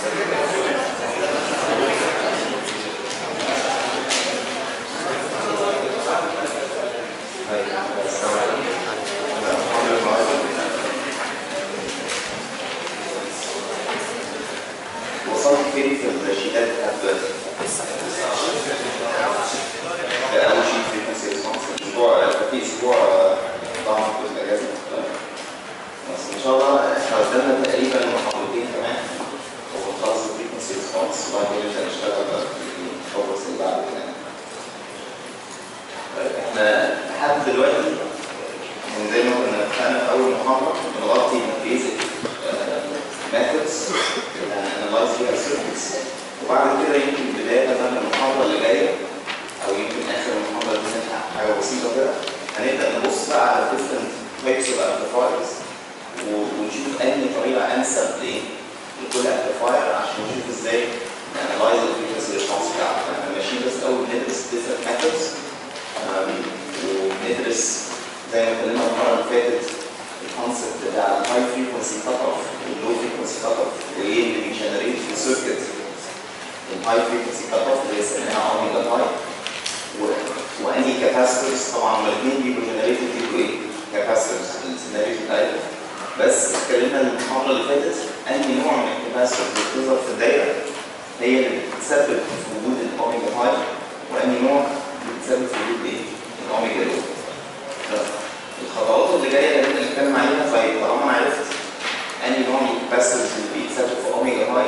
وصلت فين في الشيتات بتاعت دلوقتي؟ ده اول شيء في فريكونسي ريسبونس الاسبوع في اسبوع طبعا في الاجازه بس ان شاء الله احنا قدامنا تقريبا محاضرتين كمان ونخلص الفريكونسي ريسبونس وبعد كده نبدا نشتغل بقى في الخبرة اللي بعد كده طيب، احنا لحد دلوقتي من زي ما كنا اتفقنا في اول محاضره بنغطي البيزك ميثودز انلايز فيها السيركتس وبعد كده يمكن بدايه من المحاضره اللي جايه او يمكن اخر المحاضره دي نفتح حاجه بسيطه كده هنبدا نبص بقى على different types of amplifiers و- ونشوف انهي طريقه انسب لايه لكل amplifier عشان نشوف ازاي نانلايز الفريكونسي ريسبونس بتاعه احنا ماشيين بس اول ندرس different methods um, وندرس زي ما اتكلمنا المره اللي فاتت الكونسبت بتاع الهاي فريكونسي كات اوف واللو فريكونسي كات اوف وايه اللي بيجنريت في السيركت الهاي فريكونسي كات اوف اللي اسمها اوميجا هاي واني كاباسيتورز طبعا الاثنين بيبقوا جنريتد بيبقوا ايه؟ كاباسيتورز السيناريو بتاعتهم بس اتكلمنا المحاضره اللي فاتت انهي نوع من الكاباسيتورز اللي بتظهر في الدايره هي اللي بتسبب في وجود الاوميجا هاي وانهي نوع بتسبب في وجود ايه؟ الاوميجا لو الخطوات اللي جايه اللي احنا نتكلم عليها طيب طالما انا عرفت انهي نوع من الكاباسيتورز اللي بيتسبب في اوميجا هاي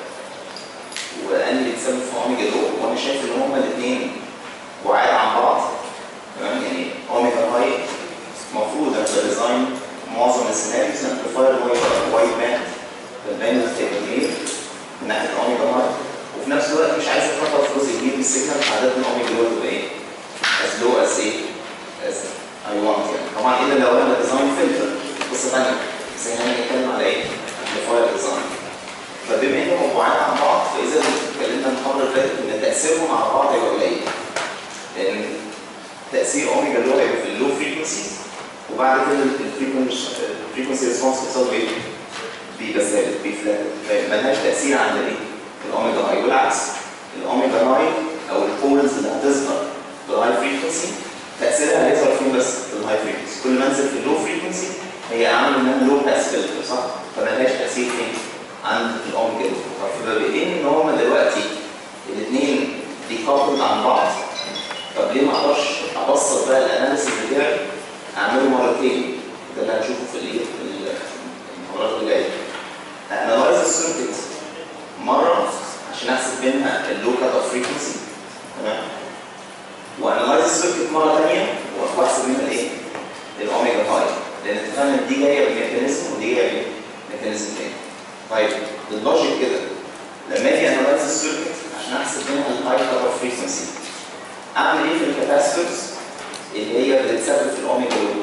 وانهي اللي بيتسبب في اوميجا لو وانا شايف ان هما الاثنين بعاد عن بعض تمام يعني اوميجا هاي المفروض انت ديزاين معظم السيناريوز امبليفاير هو يبقى وايد باند فالباند هتبقى كبير من ناحيه اوميجا هاي وفي نفس الوقت مش عايز افكر في جزء كبير من السيجنال عاده اوميجا لو تبقى ايه؟ as low as ايه؟ as I want يعني طبعا الا لو انا ديزاين فلتر قصه ثانيه بس احنا هنتكلم على ايه؟ امبليفاير ديزاين فبما انهم بعاد عن بعض فاذا اتكلمنا المحاضره اللي فاتت ان تاثيرهم على بعض هيبقى قليل لان تاثير اوميجا لو هيبقى في اللو فريكونسيز وبعد كده الفريكونسي ريسبونس بيحصل ايه؟ بيبقى ثابت بيفلات ملهاش تاثير عند ايه؟ الاوميجا هاي والعكس الاوميجا هاي او البولز اللي هتظهر في الهاي فريكونسي تاثيرها هيظهر فين بس؟ في الهاي فريكونسي كل ما انزل في اللو فريكونسي هي عامله انها لو باس فلتر صح؟ فملهاش تاثير فين؟ عند الاوميجا لو فبما ان هما دلوقتي الاثنين ديكابلد عن بعض طب ليه ما اقدرش ابسط بقى الاناليسيس بتاعي اعمله مرتين ده اللي هنشوفه في الايه في المحاضرات اللي جايه انالايز السيركت مره عشان احسب منها اللو كات اوف فريكونسي تمام وانالايز السيركت مره ثانيه واحسب منها الايه؟ الاوميجا هاي لان اتفقنا ان دي جايه بميكانيزم ودي جايه بميكانيزم تاني طيب باللوجيك كده لما اجي انالايز السيركت عشان احسب منها الهاي كات اوف فريكونسي اعمل ايه في الكاباسيتورز اللي هي بتتسبب في الاوميجا لو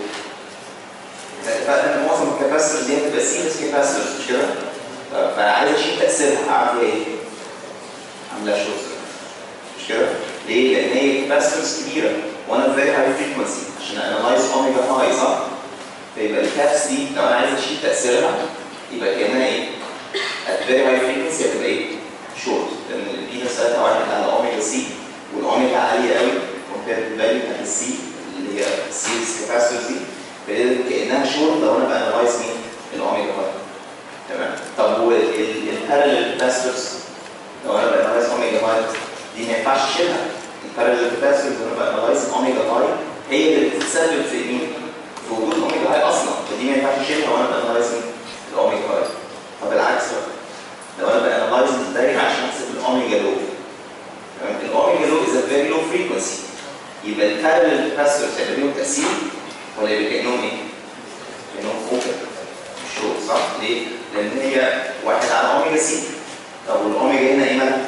اتفقنا ان معظم الكاباسيتورز دي هتبقى سيريس كاباسيتورز مش كده؟ فانا عايز اشيل تاثيرها اعمل ايه؟ عاملها شورت مش كده؟ ليه؟ لان هي كاباسيتورز كبيره وانا في فيري هاي فريكونسي عشان انالايز اوميجا هاي صح؟ فيبقى الكابس دي لو انا عايز اشيل تاثيرها يبقى كانها ايه؟ at very high frequency هتبقى ايه؟ شورت لان البيتا ساعتها واحد على اوميجا سي والاوميجا عاليه قوي كومبير بالفاليو بتاعت السي اللي هي السيريس كاباسيتور دي فإذا كانها شورت لو انا بانلايز مين؟ الاوميجا هاي تمام طب هو البارallel كاباسيتورز لو انا بانلايز اوميجا هاي دي ما ينفعش اشيلها البارallel كاباسيتورز لو انا بانلايز اوميجا هاي هي اللي بتتسبب في مين؟ في وجود اوميجا هاي اصلا فدي ما ينفعش اشيلها وانا بانلايز الاوميجا هاي طب العكس بقى لو انا بانلايز الدايره عشان احسب الاوميجا لو تمام الاوميجا لو از ا فيري لو فريكونسي يبقى البارallel كاباسيتورز هيبقى ليهم تاثير ولا يبقى كانهم ايه؟ كانهم اوبن مش شورت صح؟ ليه؟ لان هي واحد على اوميجا سي طب والاوميجا هنا ايه مالها؟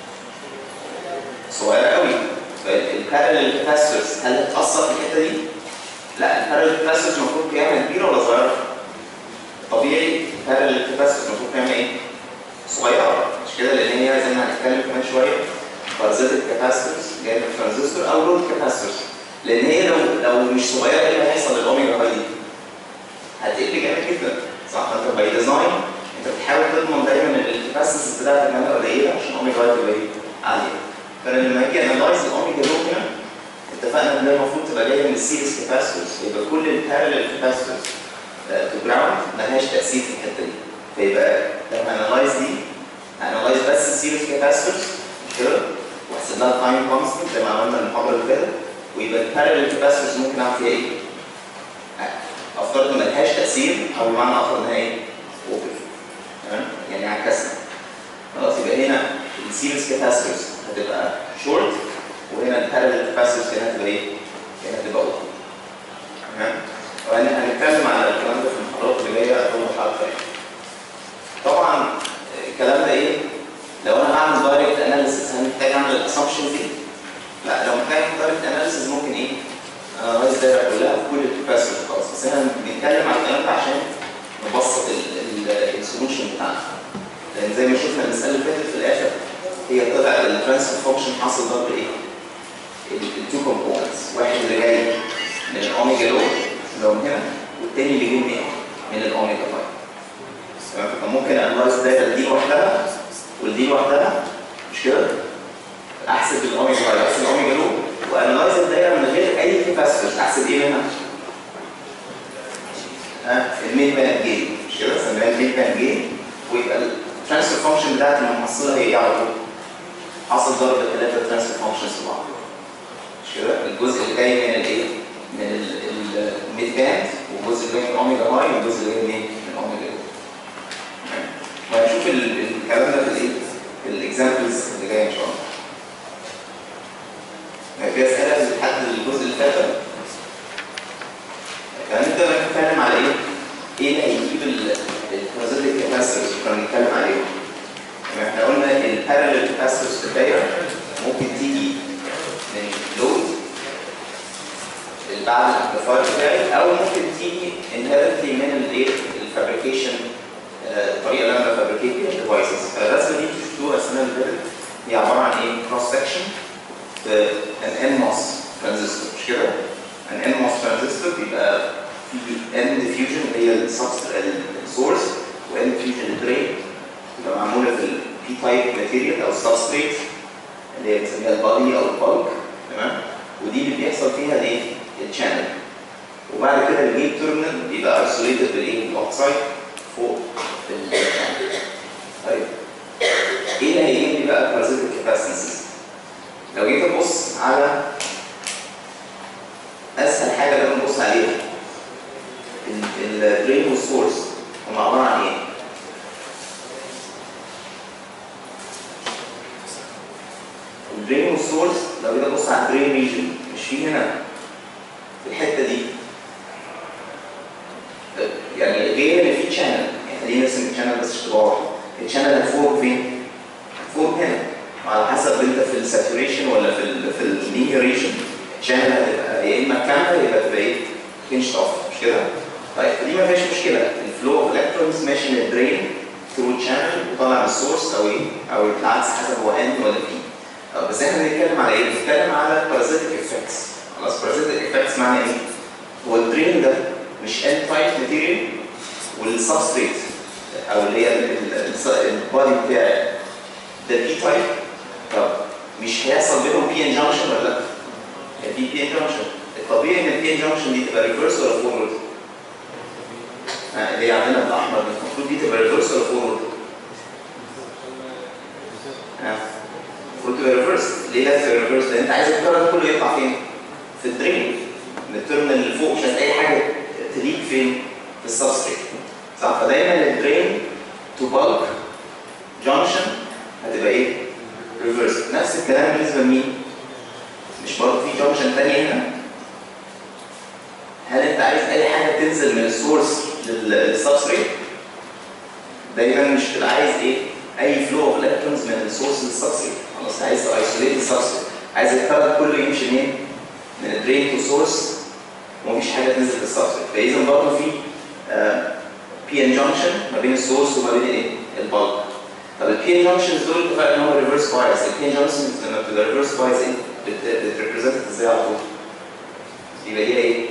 صغيره قوي فالبارallel كاباسيتورز هل هتاثر في الحته دي؟ لا البارallel كاباسيتورز المفروض قيمها كبيره ولا صغيره؟ طبيعي البارallel كاباسيتورز المفروض قيمها ايه؟ صغيره مش كده لان هي زي ما هنتكلم كمان شويه بارازيتك كاباسيتورز جايه من الترانزستور او لود كاباسيتورز لان هي لو لو مش صغيره ايه اللي هيحصل للاوميجا هاي دي؟ هتقل جامد جدا صح؟ فانت باي ديزاين انت بتحاول تضمن دايما ان الكاباسيتنس بتاعتك كمان قليله عشان اوميجا واي تبقى ايه؟ عاليه فانا لما اجي انلايز الاوميجا لو هنا اتفقنا ان ده المفروض تبقى جايه من السيريس كاباسيتورز يبقى كل البارallel كاباسيتورز تو جراوند ملهاش تاثير في الحته دي فيبقى لما انلايز دي انلايز بس السيريس كاباسيتورز مش كده واحسب لها تايم كونستنت زي ما عملنا المحاضره اللي فاتت ويبقى البارallel كاباسيتورز ممكن اعمل فيها ايه؟ افترض ما لهاش تاثير او بمعنى اخر انها ايه؟ اوبن تمام؟ يعني عكسنا خلاص يبقى هنا السيريس كاباسيتورز هتبقى شورت وهنا البارallel كاباسيتورز كانت هتبقى ايه؟ كانت هتبقى اوبن تمام؟ وهنتكلم على الكلام ده في المحاضرات اللي جايه اول حلقه يعني. طبعا الكلام ده ايه؟ لو انا هعمل دايركت اناليسيس هل محتاج اعمل الاسامبشن دي؟ لا لو محتاج اعمل دايركت اناليسيس ممكن ايه؟ انالايز الدايره كلها في كل الكاباسيتي خلاص بس احنا بنتكلم على الكلام ده عشان نبسط السولوشن بتاعنا لان زي ما شفنا المساله اللي فاتت في الاخر هي طلع الترانسفير فانكشن حاصل ضرب ايه؟ التو كومبوننتس واحد اللي جاي من الاوميجا لو لو من هنا والتاني اللي جاي منين؟ من الاوميجا 5 تمام فكان ممكن انلايز الداتا دي لوحدها والدي لوحدها مش كده؟ احسب الاوميجا 5 احسب الاوميجا لو وانلايز الدايره من غير اي كاباسيتورز احسب ايه منها؟ ها الميد بان جين مش كده؟ سميناها الميد بان جين ويبقى الترانسفير فانكشن بتاعت المحصله هي ايه على طول؟ حاصل ضرب الثلاثه ترانسفير فانكشنز في بعض مش كده؟ الجزء اللي جاي من الايه؟ من الميد باند والجزء اللي جاي من اوميجا هاي والجزء اللي جاي منين؟ من اوميجا لو وهنشوف الكلام ده في الايه؟ في الاكزامبلز اللي جايه ان شاء الله في اسئله لحد الجزء اللي فات فنبدا نتكلم على ايه؟ ايه اللي هيجيب البارازيتيك كاباسيتورز كنا بنتكلم عليهم يعني احنا قلنا البارallel كاباسيتورز في الدايره ممكن تيجي من لود اللي بعد الامبليفاير بتاعي او ممكن تيجي انهيرنتلي من الايه؟ الفابريكيشن الطريقه اللي انا بفابريكيت بيها الديفايسز فالرسمه دي شفتوها السنه اللي فاتت هي عباره عن ايه؟ كروس سكشن an NMOS ترانزستور مش كده؟ an NMOS ترانزستور بيبقى في N diffusion اللي هي السورس و N diffusion الدرين بتبقى معموله في ال P type material او substrate اللي هي بنسميها البادي او البالك تمام؟ ودي اللي بيحصل فيها الايه؟ الشانل وبعد كده الجيت تيرمينال بيبقى isolated بالايه؟ بالاوكسايد فوق الشانل طيب ايه اللي هيجيب لي بقى parasitic capacitances؟ لو جيت ابص على اسهل حاجه اللي بنبص عليها الدرين والسورس هم عباره عن ايه؟ الدرين والسورس لو جيت ابص على الدرين ريجن مش في هنا في الحته دي يعني غير ان في شانل يعني خلينا نرسم الشانل بس عشان تبقى واضحه الشانل هتفوق فين؟ هتفوق هنا وعلى حسب انت في الساتوريشن ولا في ال في اللينير ريجن الشانل هتبقى يا اما كامله يبقى تبقى ايه؟ بنشت اوف مش كده؟ طيب فدي ما فيهاش مشكله الفلو اوف الكترونز ماشي من الدرين ثرو شانل وطالع من السورس او ايه؟ او العكس حسب هو ان ولا بي بس احنا بنتكلم على ايه؟ بنتكلم على بارازيتيك افكتس خلاص بارازيتيك افكتس معنى ايه؟ هو الدرين ده مش ان تايب ماتيريال والسبستريت او اللي هي البادي بتاعي ده بي تايب طب مش هيحصل بينهم بي ان جانكشن ولا لا؟ في بي ان جانكشن الطبيعي ان البي ان جانكشن دي تبقى ريفرس ولا فورورد؟ اللي هي عندنا بالاحمر دي المفروض دي تبقى ريفرس ولا فورورد؟ المفروض تبقى ريفرس ليه لازم تبقى ريفرس؟ لان انت عايز الكرنت كله يطلع فين؟ في الدرين من الترمينال اللي فوق مش عايز اي حاجه تليك فين؟ في السبستريت صح فدايما الدرين تو بالك جانكشن هتبقى ايه؟ ريفرس نفس الكلام بالنسبه لمين؟ مش برضه في جانكشن ثانيه هنا؟ هل انت عايز اي حاجه تنزل من السورس للسبستريت؟ دايما مش تبقى عايز ايه؟ اي فلو اوف الكترونز من السورس للسبستريت خلاص عايز ايسوليت السبستريت عايز الكارت كله يمشي منين؟ من الدرين تو سورس ومفيش حاجه تنزل للسبستريت فاذا برضه في بي ان جانكشن ما بين السورس وما بين ايه؟ البالك طب البي ان جانكشنز دول اتفقنا ان هو ريفرس بايس البي ان جانكشنز لما بتبقى ريفرس بايس ايه؟ بتريبريزنت ازاي على طول؟ يبقى هي ايه؟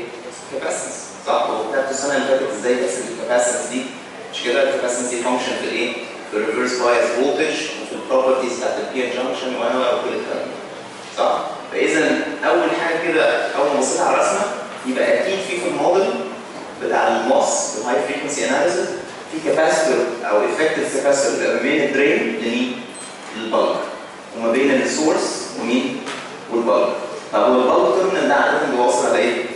كاباسنس صح؟ هو بتاعت السنه اللي فاتت ازاي تحسب الكاباسنس دي؟ مش كده الكاباسنس دي فانكشن في الايه؟ في الريفرس بايس فولتج وفي البروبرتيز بتاعت البير جانكشن وكل الكلام ده صح؟ فاذا اول حاجه كده اول ما بصيت على الرسمه يبقى اكيد في في الموديل بتاع الموس الهاي فريكونسي اناليسيس في كاباسيتور او افكتيف كاباسيتور بيبقى ما بين الدرين لمين؟ للبلك وما بين السورس ومين؟ والبلك طب هو البلك تيرمينال ده عاده بيوصل على ايه؟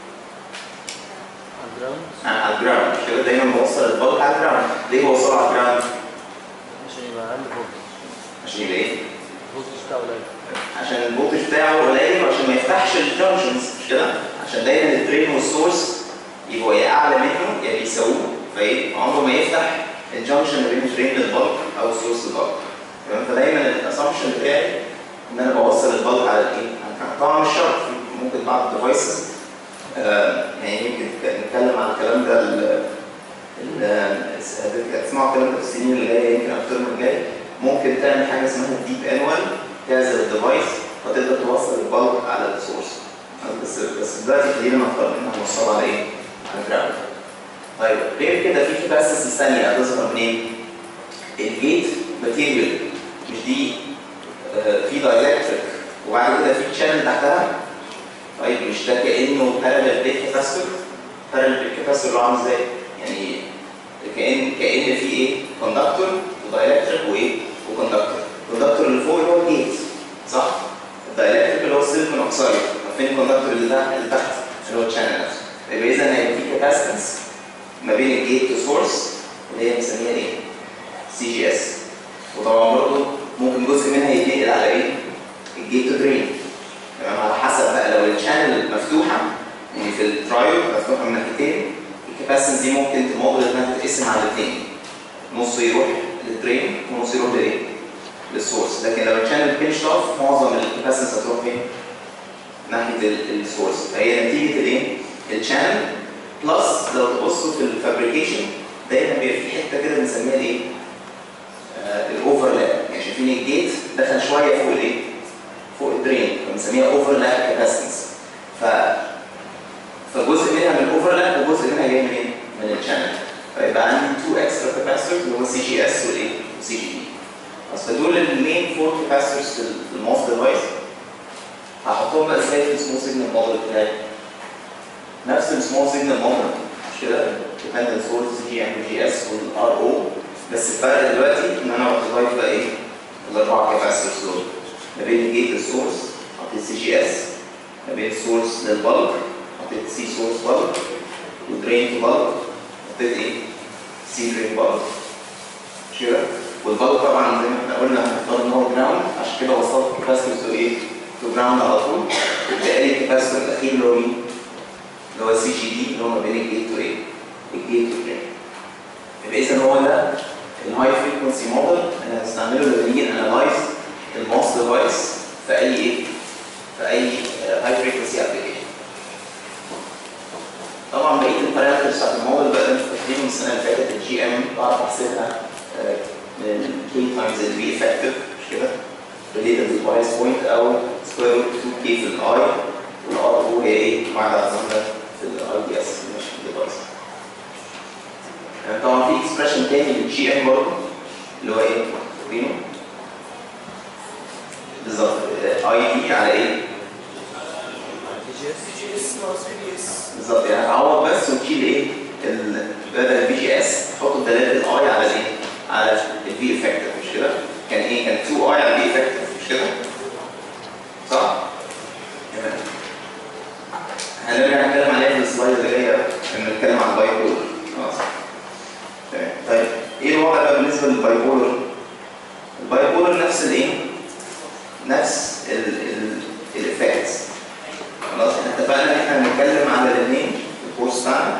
على الجراوند على الجراوند مش كده دايما بوصل البلك على الجراوند ليه بوصله على الجراوند؟ عشان يبقى اقل فولتج عشان يبقى ايه؟ الفولتج بتاعه قليل عشان الفولتج بتاعه قليل وعشان ما يفتحش الجنكشنز مش كده؟ عشان دايما الدرين والسورس يبقوا يا اعلى منه يا بيساووه فايه؟ عمره ما يفتح الجنكشن ما بين الدرين للبلك او السورس للبلك تمام فدايما الاسامبشن بتاعي ان انا بوصل البلك على الايه؟ على الجراوند. طبعا مش شرط ممكن بعض الديفايسز يعني يمكن نتكلم عن الكلام ده ال- ال- هتسمعوا الكلام ده في السنين اللي جايه يمكن او الترم الجاي ممكن تعمل حاجه اسمها الديب انوال تعزل الديفايس فتقدر توصل البلك على السورس بس بس دلوقتي خلينا نفترض ان احنا هنوصله على ايه؟ على الجراوند. طيب غير كده في كاباسيتيز ثانيه هتظهر منين؟ الجيت ماتيريال مش دي آه، في دايلكتريك وبعد كده في تشانل تحتها طيب مش ده كانه بارالل بيت كاباسيتور بارالل بيت كاباسيتور اللي هو عامل ازاي؟ يعني كان كان في ايه؟ كوندكتور ودايلكتريك وايه؟ وكوندكتور الكوندكتور اللي فوق اللي هو الجيت صح؟ الدايلكتريك اللي هو السيليكون اوكسايد فين الكوندكتور اللي تحت اللي تحت اللي هو الشانل نفسه يبقى اذا هيبقى في كاباسيتنس ما بين الجيت والسورس اللي هي بنسميها ايه؟ سي جي اس وطبعا برضه ممكن جزء منها يتنقل على ايه؟ الجيت تو درين تمام على حسب بقى لو الشانل مفتوحه يعني في الترايل مفتوحه من ناحيتين الكاباسيتنس دي ممكن تموديل انها تتقسم على الاثنين نص يروح للدرين ونص يروح لايه؟ للسورس لكن لو الشانل بينش اوف معظم الكاباسيتنس هتروح فين؟ ناحيه ال- السورس فهي نتيجه الايه؟ الشانل بلس لو تبصوا في الفابريكيشن دايما بيبقى في حته كده بنسميها الايه؟ آه الاوفرلاب يعني شايفين الجيت دخل شويه فوق الايه؟ فوق الدرين فبنسميها اوفرلاب كاباسيتنس ف فجزء منها من الاوفرلاب وجزء منها جاي منين؟ من الشانل فيبقى عندي تو اكسترا كاباسيتورز اللي هو سي جي اس والايه؟ سي جي دي اصل دول المين فور كاباسيتورز في الموست ديفايس هحطهم بقى ازاي في السمول سيجنال موديل بتاعي نفس السمول سيجنال موديل مش كده؟ ديبندنت سورس جي ام جي اس والار او بس الفرق دلوقتي ان انا بضيف بقى ايه؟ الاربعه كاباسيتورز دول ما بين الجيت للسورس حطيت سي جي اس ما بين السورس للبلك حطيت سي سورس بلك ودرين تو بلك حطيت ايه؟ سي درين بلك مش كده؟ والبلك طبعا زي ما احنا قلنا هنختار ان هو جراوند عشان كده وصلت الكاباسيتور تو ايه؟ تو جراوند على طول بقى لي الكاباسيتور الاخير اللي هو مين؟ اللي هو سي جي دي اللي هو ما بين الجيت تو ايه؟ الجيت تو درين يبقى اذا هو ده الهاي فريكونسي موديل انا هستعمله لما نيجي انالايز الموس ديفايس في اي ايه؟ في اي هاي فريكونسي ابلكيشن. طبعا بقيه البارامترز بتاعت الموديل بقى انتوا فاكرين من السنه اللي فاتت الجي ام بعرف احسبها آه، من كي تايمز البي افكتيف مش كده؟ ريليتد للبايس بوينت او سكوير روت 2 كي في الاي والار او هي ايه؟ معادله عزمنا في الاي دي اس مش في الديفايس. يعني طبعا في اكسبريشن تاني للجي ام برضه اللي هو ايه؟ فاكرينه؟ بالظبط اي دي على ايه؟ دي جي اس بالظبط يعني هتعوض بس وتشيل ايه؟ ال- بدل البي جي اس تحط دلاله الاي على الايه؟ على الفي افكتيف مش كده؟ كان ايه؟ كان 2 اي على الفي افكتيف مش كده؟ صح؟ تمام هنرجع نتكلم عليها في السلايد اللي جايه لما نتكلم عن الباي بولر خلاص تمام طيب ايه الوضع بقى بالنسبه للباي بولر؟ الباي بولر نفس الايه؟ نفس الافكتس خلاص احنا اتفقنا ان احنا هنتكلم على الاثنين في الكورس بتاعنا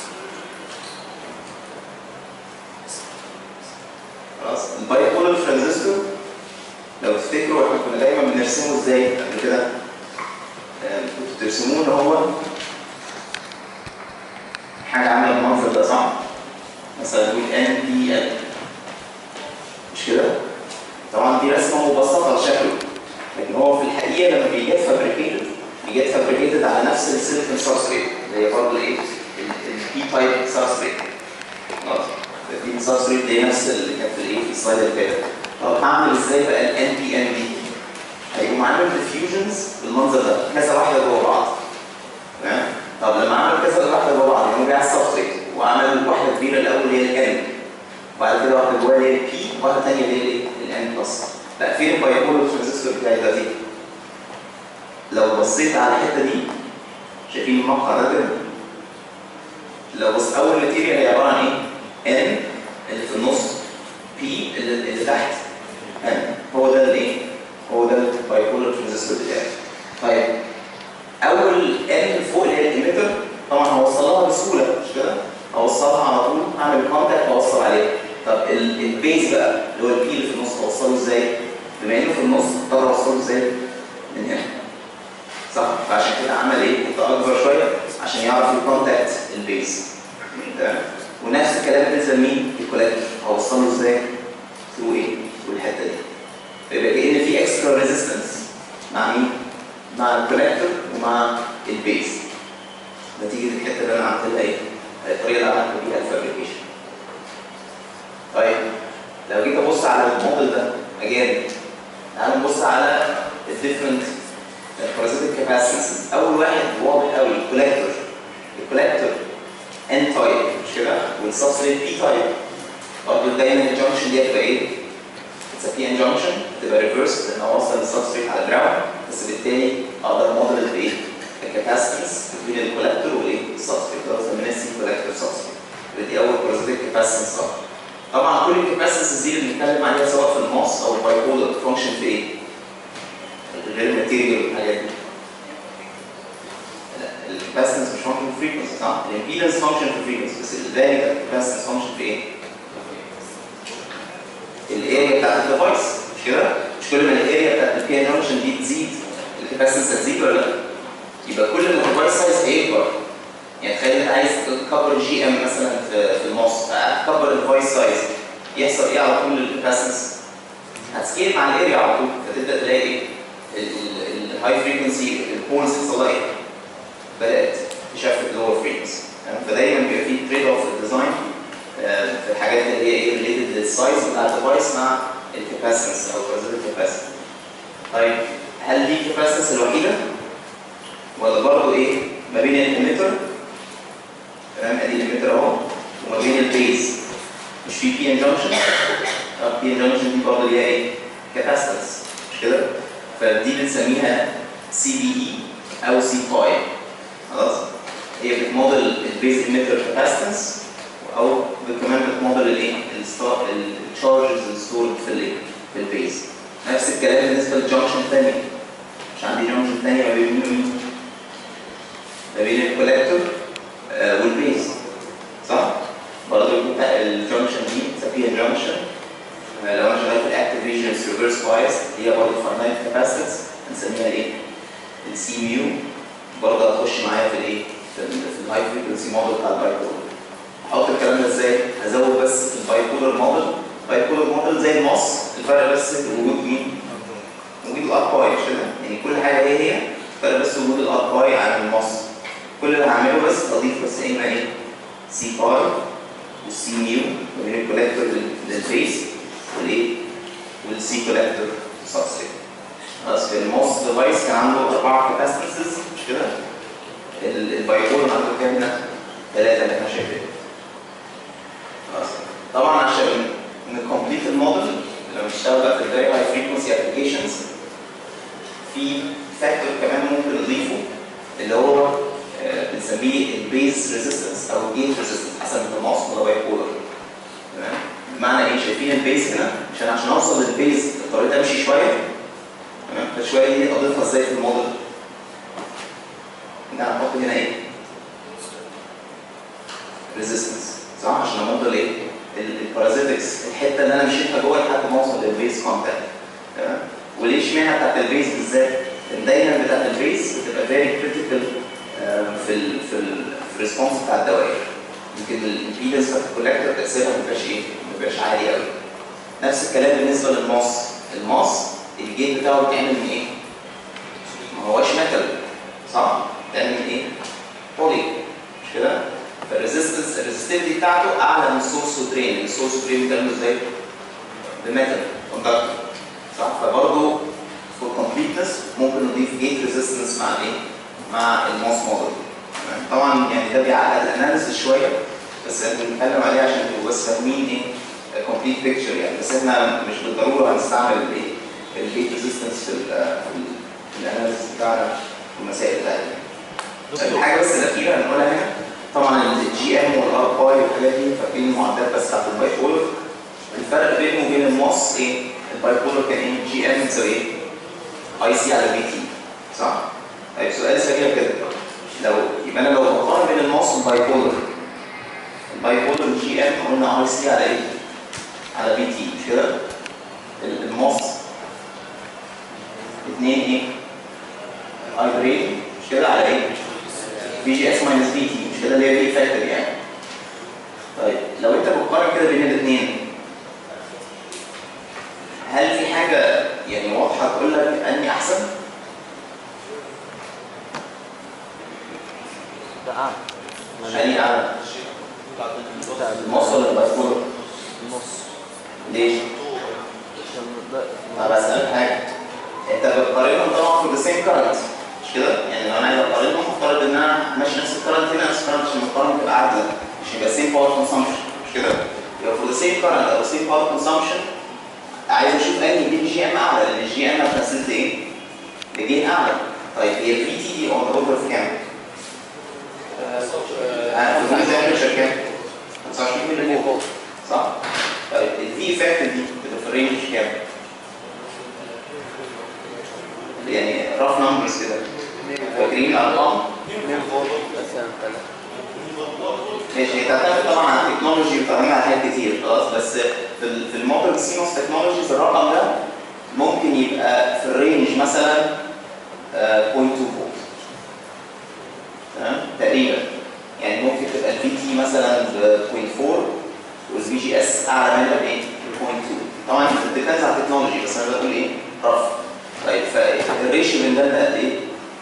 خلاص الباي بولر ترانزستور لو تفتكروا احنا كنا دايما بنرسمه ازاي قبل كده آه، كنتوا ترسموه ان هو حاجه عامله المنظر ده صح؟ مثلا نقول ان دي ال مش كده؟ طبعا دي رسمه مبسطه لشكله لكن هو في الحقيقه لما بيجي فابريكيتد بيجي فابريكيتد على نفس السيليكون سبستريت اللي هي برضه ايه؟ البي تايب سبستريت خلاص دي السبستريت هي نفس اللي كانت في الايه في السلايد اللي فاتت طب هعمل ازاي بقى الان بي ان دي هيقوم عامل ديفيوجنز بالمنظر ده كذا واحده جوه بعض تمام طب لما عمل كذا واحده جوه بعض يعني هو جاي السبستريت وعمل واحده كبيره الاول اللي هي الان وبعد كده واحده جواها اللي هي البي وواحده ثانيه اللي هي الايه الان بلس لا فين البايبولر ترانزستور بتاعي ده دي لو بصيت على الحته دي شايفين المقطع ده كده لو بص اول ماتيريال هي عباره عن ايه ان اللي في النص بي اللي, اللي تحت ان هو ده الايه هو ده البايبولر ترانزستور بتاعي طيب اول ان فوق اللي هي الاميتر طبعا هوصلها بسهوله مش كده هوصلها على طول هعمل كونتاكت واوصل عليها طب ال- البيز بقى اللي هو البي اللي في النص هوصله ازاي بما انه في النص اقدر اوصله ازاي من هنا صح فعشان كده عمل ايه خطه اكبر شويه عشان يعرف الكونتاكت البيز تمام ونفس الكلام بالنسبه لمين الكولكتور هوصله ازاي ثرو ايه ثرو الحته دي فيبقى كأن في اكسترا ريزيستنس مع مين مع الكولكتور ومع البيز نتيجه الحته اللي انا عملت لها ايه الطريقه اللي عملت بيها الفابريكيشن طيب لو جيت ابص على الموديل ده اجان تعالوا نبص على الديفرنت parasitic capacitances اول واحد واضح قوي الكولكتور الكولكتور ان تايب مش كده والسبستريت بي تايب برضه دايما الجنكشن دي هتبقى ايه؟ اتس بي ان جنكشن تبقى ريفرس لان اوصل السبستريت على الجراوند بس بالتالي اقدر موديل بايه؟ الكاباسيتنس بين الكولكتور والايه؟ السبستريت ده بنسميها سي كولكتور سبستريت دي اول parasitic capacitance طبعا طبعا كل الكاباسيتنس دي اللي بنتكلم عليها سواء في الماس او البايبولر فانكشن في ايه؟ غير ماتيريال والحاجات دي الكاباسيتنس مش فانكشن في فريكونسي صح؟ الامبيدنس فانكشن في فريكونسي بس الفاريبل الكاباسيتنس فانكشن في ايه؟ الاريا بتاعت الديفايس مش كده؟ مش كل ما الاريا بتاعت البي ان جنكشن دي تزيد الكاباسيتنس هتزيد ولا لا؟ يبقى كل ما الديفايس سايز هيكبر يعني تخيل انت عايز تكبر جي ام مثلا في في الماس فتكبر الديفايس سايز يحصل ايه على طول الكاباسيتنس؟ هتسكيل مع الاريا على طول فتبدا تلاقي ايه؟ الهاي فريكونسي البولز حصل لها ايه؟ بدات تشفت لور فريكونسي فدايما بيبقى في تريد اوف في الديزاين آه، في الحاجات اللي هي ايه ريليتد للسايز بتاع الديفايس مع الكاباسيتنس او البرازيل كاباسيتنس طيب هل دي الكاباسيتنس الوحيده؟ ولا برضه ايه؟ ما بين الاميتر تمام ادي الاميتر اهو وما بين البيز مش في بي ان جنكشن طب بي ان جنكشن دي برضه اللي هي ايه؟ كاباسيتنس مش كده؟ فدي بنسميها سي بي اي او سي باي خلاص هي بتموديل البيز اميتر كاباسيتنس او كمان بتموديل الايه التشارجز الستورد في الايه في البيز نفس الكلام بالنسبه للجنكشن الثانيه مش عندي جنكشن ثانيه ما بين مين ومين ما بين الكولكتور آه والبيز صح برضه الجنكشن دي تسميها جنكشن لو انا شغال في الاكتيف ريجنز ريفرس بايس هي برضه فاينايت كاباسيتنس هنسميها ايه؟ السي ميو برضه هتخش معايا في الايه؟ في ال في الهاي فريكونسي موديل بتاع البايبولر. احط الكلام ده ازاي؟ هزود بس في البايبولر موديل البايبولر موديل زي الماس الفرق بس وجود مين؟ وجود الار باي مش كده؟ يعني كل حاجه هي هي الفرق بس وجود الار باي عن الماس. كل اللي هعمله بس اضيف بس ايه ايه؟ سي باي والسي ميو ما بين الكولكتور للفيس والايه؟ والسي كولكتور سبستريت. خلاص في الموس ديفايس كان عنده اربعه كاباسيتنسز مش كده؟ البايبولر عنده كام هنا؟ ثلاثه اللي احنا شايفينهم. خلاص طبعا عشان نكمبليت الموديل لما نشتغل بقى في الفيري هاي فريكونسي ابلكيشنز في فاكتور كمان ممكن نضيفه اللي هو آه، بنسميه البيز ريزيستنس او الجيت ريزيستنس حسب انت ماوس ولا بايبولر تمام؟ بمعنى ايه؟ شايفين البيز هنا عشان عشان اوصل للبيز اضطريت امشي شويه تمام؟ فشويه دي اضيفها ازاي في الموديل؟ انت هنحط هنا ايه؟ ريزيستنس صح عشان اموديل ايه؟ البارازيتكس الحته اللي انا مشيتها جوه لحد ما اوصل للبيز كونتاكت تمام؟ وليه اشمعنى بتاعت البيز بالذات؟ لان دايما بتاعت البيز بتبقى فيري كريتيكال في ال في ال في الريسبونس بتاع الدوائر يمكن الامبيدنس بتاعت الكولكتور تاثيرها ما بيبقاش ايه؟ ما بيبقاش عالي قوي نفس الكلام بالنسبه للماس الماس الجيت بتاعه بيتعمل من ايه؟ ما هوش ميتال صح؟ بيتعمل من ايه؟ بولي مش كده؟ الريزيستنس الريزستيفيتي بتاعته اعلى من السورس ودرين السورس ودرين بتعمل ازاي؟ بميتال كوندكتور صح فبرضه فور كومبليتنس ممكن نضيف جيت ريزيستنس مع الايه؟ مع الموس موديل تمام؟ طبعا يعني ده بيعقد الاناليسيس شويه بس احنا بنتكلم عليه عشان تبقوا بس فاهمين ايه كومبليت بيكتشر يعني بس احنا مش بالضروره هنستعمل الايه؟ الجيت ريزيستنس في ال في الاناليسيس بتاعنا في المسائل بتاعتنا دكتور الحاجه بس الاخيره هنقولها هنا طبعا الجي ام والار باي والحاجات دي فاكرين المعدات بس بتاعت الباي بولر الفرق بينه وبين الموس ايه؟ الباي بولر كان ايه؟ جي ام بتساوي ايه؟ اي سي على بي تي صح؟ طيب سؤال سريع كده لو يبقى انا لو بقارن بين الموس والباي بولر الباي بولر جي ام قلنا اي سي على ايه؟ على بي تي مش كده؟ ال- الموس 2 ايه؟ اي بريد مش كده على ايه؟ بي جي اس ماينس بي تي مش كده اللي هي بي فاكتور يعني طيب لو انت بتقارن كده بين الاثنين هل في حاجه يعني واضحه تقول لك اني احسن؟ ده أعلى اني اعلى بتاع الموس ولا البايبولر؟ النص ليه؟ عشان ده طب اسالك حاجه انت بتقارنهم طبعا في ذا سيم كارنت مش كده؟ يعني لو انا عايز اقارنهم هفترض ان انا ماشي نفس الكارنت هنا نفس الكارنت عشان الكارنت تبقى عادله مش يبقى سيم باور كونسامشن مش كده؟ يبقى في ذا سيم كارنت او سيم باور كونسامشن عايز اشوف انهي بي جي ام اعلى لان الجي ام هتمثل ايه؟ لجين اعلى طيب هي البي تي دي اون اوردر في كام؟ انا في الجزء تمبريتشر كام؟ 25 ملي فولت صح؟ طيب الفي افكت دي بتبقى في رينج كام؟ يعني رف نمبرز كده فاكرين الارقام؟ مثلا ثلاثة ماشي هي تعتمد طبعا على التكنولوجي وتعتمد على حاجات كتير خلاص بس في ال في المودرن سيموس تكنولوجيز الرقم ده ممكن يبقى في الرينج مثلا آه، 0.2 فولت تمام تقريبا يعني ممكن تبقى الفي تي مثلا ب 0.4 والفي جي اس اعلى منها ب 0.2 طبعا ديبيندز على التكنولوجي بس انا بقول ايه رف طيب فالريشيو بين ده قد ايه؟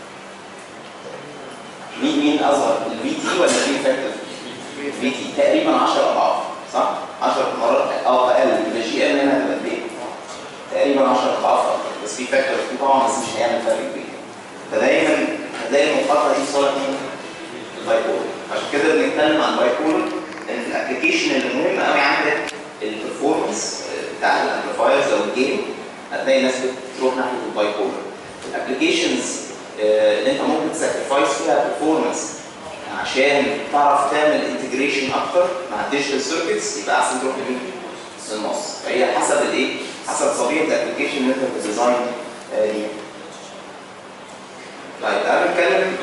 مين مين اصغر الفي تي ولا الفي فاكتور؟ في تي تقريبا 10 اضعاف صح؟ 10 مرات او اقل يبقى جي ام هنا هتبقى قد ايه؟ تقريبا 10 اضعاف اكتر بس في فاكتور في طبعا بس مش هيعمل فرق كبير فدايما هتلاقي المقارنه دي في صالح مين؟ البايبولر عشان كده بنتكلم عن البايبولر لان في الابلكيشن اللي مهم قوي عندك البرفورمانس بتاع الامبليفايرز او الجيم هتلاقي الناس بتروح ناحيه البايبولر الابلكيشنز اللي انت ممكن تساكرفايس فيها برفورمانس عشان تعرف تعمل انتجريشن اكتر مع الديجيتال سيركتس يبقى احسن تروح لمين؟ للنص فهي حسب الايه؟ حسب طبيعه الابلكيشن اللي انت بتديزاين آه، ليه. طيب تعالى نتكلم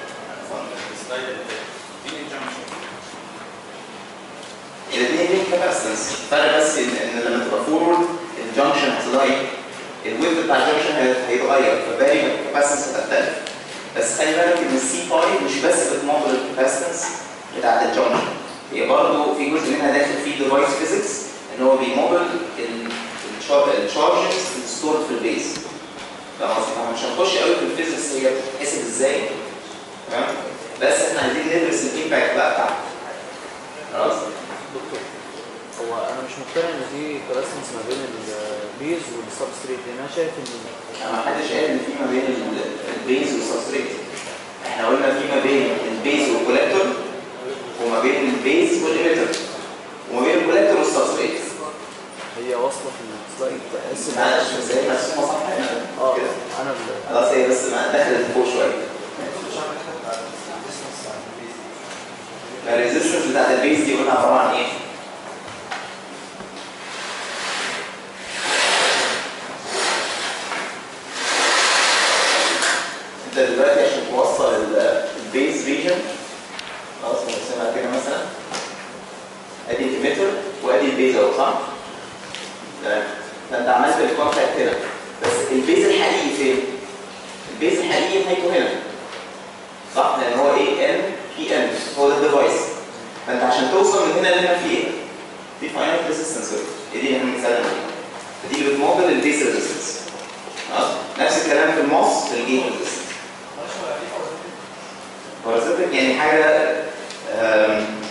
الاثنين ليهم كاباسيتنس الفرق بس ان إن لما تبقى فورورد الجنكشن هتلاقي ايه؟ الويف بتاع الجنكشن هي- هيتغير فبالي الكاباسيتنس هتختلف بس خلي بالك ان السي باي مش بس بتموديل الكاباسيتنس بتاعت الجنكشن هي برضه في جزء منها داخل فيه ديفايس فيزيكس ان هو بيموديل التشارجز ستورد في البيز فاهم قصدي؟ فاحنا مش هنخش قوي في الفيزيكس هي بتتحسب ازاي تمام بس احنا عايزين ندرس الامباكت بقى بتاعها خلاص دكتور هو انا مش مقتنع ان في كلاسنس ما بين البيز والسبستريت لان انا شايف ان يعني ما حدش قال ان في ما بين ال- البيز والسبستريت احنا قلنا في ما بين البيز والكولكتور وما بين البيز والإيميتر وما بين الكولكتور والسبستريت هي واصله في السلايد تحس ان معلش بس هي مرسومه صح هنا اه كده انا اللي خلاص هي بس ما دخلت فوق شويه الريزستنس بتاعت البيز دي قلنا عباره عن ايه؟ انت دلوقتي عشان توصل ال- البيز ريجن خلاص هنرسمها كده مثلا ادي الاميتر وادي البيز اهو صح؟ تمام فانت عملت الكونتاكت هنا بس البيز الحقيقي فين؟ البيز الحقيقي نهايته هنا صح؟ لان هو ايه ان في ان هو ده الديفايس فانت عشان توصل من هنا لهنا في ايه؟ في فاينل ريزيستنس دي اللي احنا بنتكلم عليها فدي اللي بتموديل البيز ريزيستنس خلاص نفس الكلام في الموس في الجيت ريزيستنس بارازيتك يعني حاجه آم،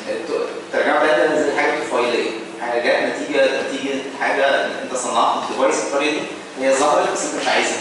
حاجه انت صنعت الديفايس بالطريقه دي هي ظهرت بس انت مش عايزها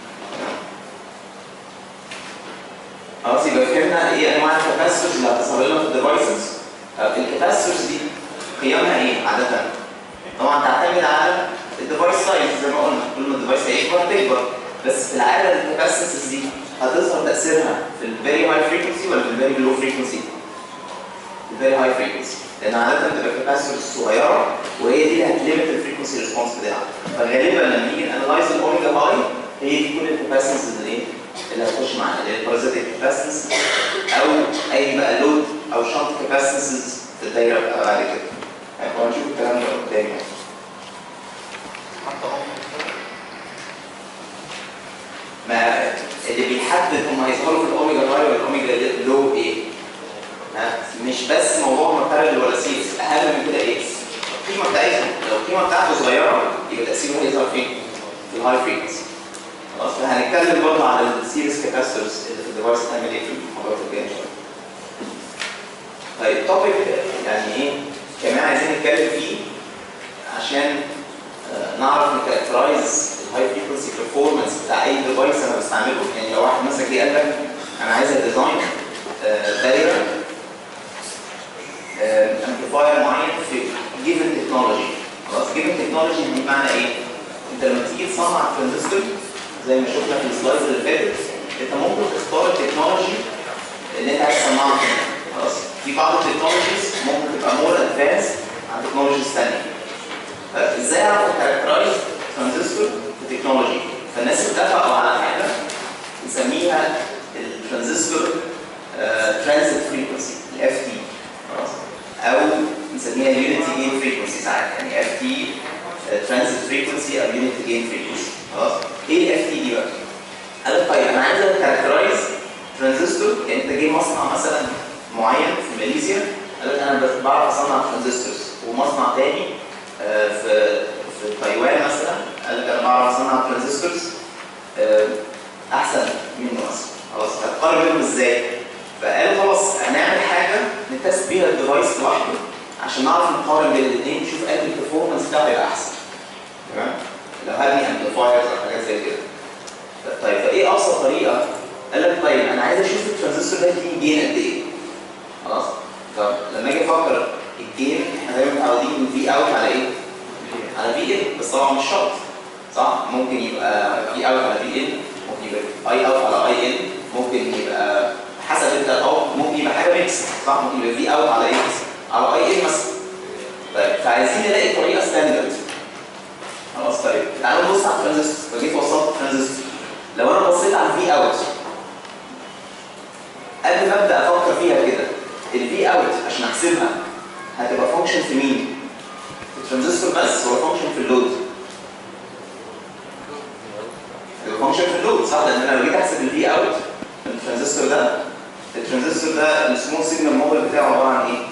خلاص يبقى فهمنا ايه انواع الكاباسيتورز اللي هتظهر لنا في الديفايسز الكاباسيتورز دي قيمها ايه عاده؟ طبعا تعتمد على الديفايس سايز زي ما قلنا كل ما الديفايس هيكبر تكبر بس في العاده الكاباسيتورز دي هتظهر تاثيرها في الفيري هاي فريكونسي ولا في الفيري لو فريكونسي؟ الفيري هاي فريكونسي لان عاده بتبقى كاباسيتورز صغيره وهي دي اللي هتليمت الفريكونسي ريسبونس بتاعها فغالبا لما نيجي نانلايز الاوميجا هاي هي دي كل الكاباسيتورز اللي ايه؟ اللي هتخش معانا اللي هي البارازيتيك كاباسيتنس او اي بقى لود او شنط كاباسيتنس في الدايره بقى بعد كده يعني هنشوف الكلام ده قدام يعني ما اللي بيحدد هم هيظهروا في الاوميجا هاي ولا الاوميجا لو ايه؟ ها؟ مش بس موضوع مبتلل ولا سيريس اهم من كده ايه؟ القيمه بتاعتهم لو القيمه بتاعته صغيره يبقى تاثيره هيظهر فين؟ في الهاي فريكونسي خلاص فهنتكلم برضه على السيريس كاباسيتورز اللي في الديفايس هتعمل ايه في المحاضرات الجايه ان شاء الله. طيب توبيك يعني ايه كمان عايزين نتكلم فيه عشان آه، نعرف نكاركترايز الهاي فريكونسي بيرفورمانس بتاع اي ديفايس انا بستعمله يعني لو واحد مثلا جه قال لك انا عايز ديزاين دايره امبليفاير معين في جيفن تكنولوجي خلاص جيفن تكنولوجي بمعنى ايه؟ انت لما تيجي تصنع ترانزستور زي ما شفنا في السلايدز اللي فاتت انت ممكن تختار التكنولوجي اللي انت عايز تصنعها خلاص في بعض التكنولوجيز ممكن تبقى مور ادفانس عن تكنولوجيز ثانيه ازاي اعرف اكاركترايز ترانزستور في تكنولوجي فالناس اتفقوا على حاجه نسميها الترانزستور ترانزيت فريكونسي الاف تي خلاص او نسميها يونيتي جين فريكونسي ساعات يعني اف تي ترانزيت فريكونسي او يونيتي جين فريكونسي خلاص ايه الاف تي دي بقى؟ قال لك طيب انا عايز اكاركترايز ترانزستور يعني انت جاي مصنع مثلا معين في ماليزيا قال لك انا بس بعرف اصنع ترانزستورز ومصنع تاني آه، في في تايوان مثلا قال لك انا بعرف اصنع ترانزستورز آه، احسن منه مثلا خلاص هتقارن بينهم ازاي؟ فقال خلاص هنعمل حاجه نتست بيها الديفايس لوحده عشان نعرف نقارن بين الاثنين نشوف انهي البرفورمانس بتاعه هيبقى احسن تمام؟ لو هبني امبليفايرز او حاجات زي كده طيب فايه ابسط طريقه؟ قال لك طيب انا عايز اشوف الترانزستور ده فيه جين قد ايه؟ خلاص؟ طب لما اجي افكر الجين احنا دايما متعودين في اوت على ايه؟ على في ان بس طبعا مش شرط صح؟ ممكن يبقى في اوت على في ان ممكن يبقى اي اوت على اي ان ممكن يبقى حسب انت الاوت ممكن يبقى حاجه ميكس صح؟ ممكن يبقى في اوت على ايه؟ على اي ان مثلا طيب فعايزين نلاقي طريقه ستاندرد خلاص طيب تعالوا نبص على الترانزستور فجيت وصلت الترانزستور لو انا بصيت على الفي اوت قبل ما ابدا افكر فيها كده الفي اوت عشان احسبها هتبقى فانكشن في مين؟ في الترانزستور بس ولا فانكشن في اللود؟ هتبقى فانكشن في اللود صح؟ لان انا لو جيت احسب الفي اوت من الترانزستور ده الترانزستور ده السمول سيجنال موديل بتاعه عباره عن ايه؟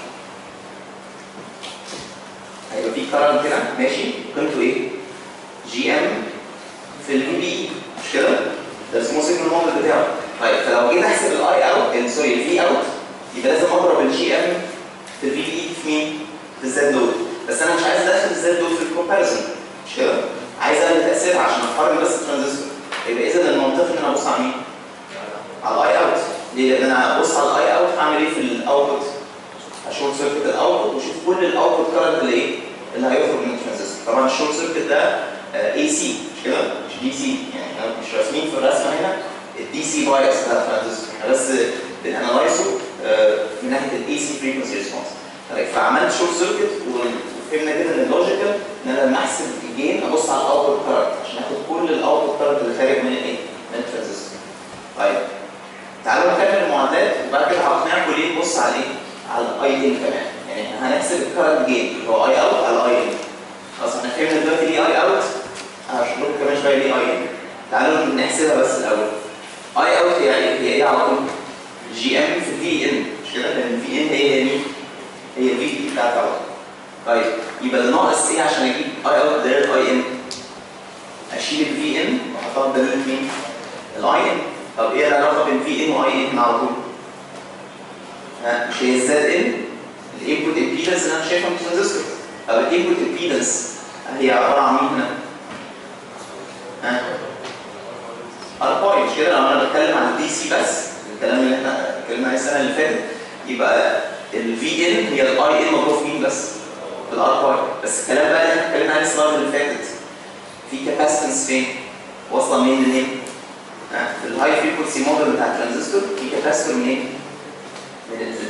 هيبقى فيه كارنت كده ماشي قيمته ايه؟ جي ام في الفي بي مش كده؟ ده اسمه سيجنال موديل بتاعه طيب فلو جيت احسب الاي اوت سوري الفي اوت يبقى لازم اضرب الجي ام في الفي بي في مين؟ في الزد لود بس انا مش عايز ادخل الزد لود في الكومباريزون مش كده؟ عايز اعمل تاثيرها عشان اقارن بس الترانزستور يبقى اذا المنطقي ان انا ابص على مين؟ على الاي اوت ليه؟ لان انا ابص على الاي اوت هعمل ايه في الاوتبوت؟ اشورت سيركت الاوتبوت واشوف كل الاوتبوت كارنت اللي ايه؟ اللي هيخرج من الترانزستور طبعا الشورت سيركت ده اي سي مش كده؟ مش دي سي يعني احنا مش راسمين في الرسمه هنا الدي سي بايس بتاع الترانزستور احنا بس بنانلايزه من ناحيه الاي سي فريكونسي ريسبونس فعملت شورت سيركت وفهمنا كده ان اللوجيكال ان انا لما احسب الجين ابص على الاوتبوت كارنت عشان اخد كل الاوتبوت كارنت اللي خارج من الايه؟ من الترانزستور. طيب تعالوا نكمل المعادلات وبعد كده هقنعكم ليه نبص على ايه؟ على الاي ان كمان يعني هنحسب الكارنت جين اللي هو اي اوت على اي ان خلاص احنا فهمنا دلوقتي ليه اي اوت هشرح لكم كمان شويه ليه اي ان تعالوا نحسبها بس الاول اي اوت هي هي ايه على طول؟ جي ام في في ان مش كده؟ لان في ان هي هي مين؟ هي الفي دي بتاعت اوت طيب يبقى اللي ناقص ايه عشان اجيب اي اوت داير اي ان؟ اشيل الفي ان واحطها بدل مين؟ الاي ان طب ايه العلاقه بين في ان واي ان على طول؟ ها مش هي الزد ان الانبوت امبيدنس اللي انا شايفها من الترانزستور طب الانبوت امبيدنس هي عباره عن مين هنا؟ ها؟ ارباي مش كده لو انا بتكلم عن الدي سي بس الكلام اللي احنا اتكلمنا عليه السنه اللي فاتت يبقى الفي ان هي الاي ان مضروب في مين بس؟ بالارباي بس الكلام بقى اللي احنا اتكلمنا عليه السنه اللي فاتت في كاباسيتنس فين؟ واصله منين لمنين؟ ها؟ في الهاي فريكونسي موديل بتاع الترانزستور في كاباسيتور منين؟ من ال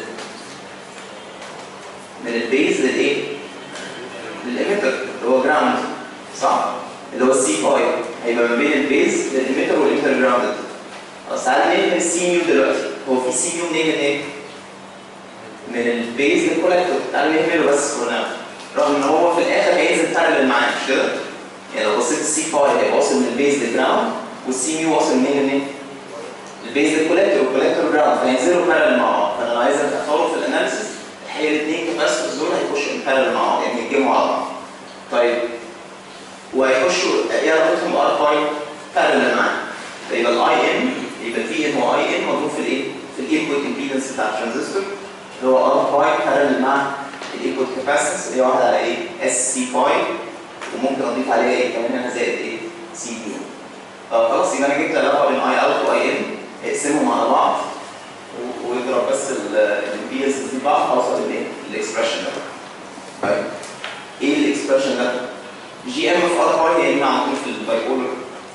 من البيز للايه؟ للإيميتر اللي هو جراوند صح؟ اللي هو السي باي هيبقى ما بين البيز للإيميتر والإيميتر جراوندد خلاص تعالى نعمل السي ميو دلوقتي هو في سي ميو منين من ايه؟ من البيز للكولكتور تعالى نعمله بس هنا رغم ان هو في الاخر هينزل بارلل معاه مش كده؟ يعني لو بصيت السي باي هيبقى واصل من البيز للجراوند والسي ميو واصل منين لمنين؟ البيز للكولكتور والكولكتور جراوند فهينزلوا بارلل مع بعض فانا لو عايز اتخيل في الاناليسيس هي الاثنين كاباسيتورز دول هيخشوا امبارل مع بعض يعني يتجمعوا على بعض. طيب وهيخشوا ايه علاقتهم بار باي بارل معاه فيبقى الاي ان يبقى في ان واي ان مضروب في الايه؟ في الانبوت امبيدنس بتاع الترانزستور اللي هو ار باي بارل مع الانبوت كاباسيتنس اللي هي واحده على ايه؟ اس سي باي وممكن اضيف عليها ايه كمان هنا زائد ايه؟ سي بي طب خلاص يبقى انا جبت علاقه بين اي اوت واي ان اقسمهم على بعض و- ويضرب بس الامبيدنس دي بعض هوصل للايه؟ الاكسبريشن ده. طيب ايه الاكسبريشن ده؟ جي ام في ار باي هي ايه معمول في البايبولر؟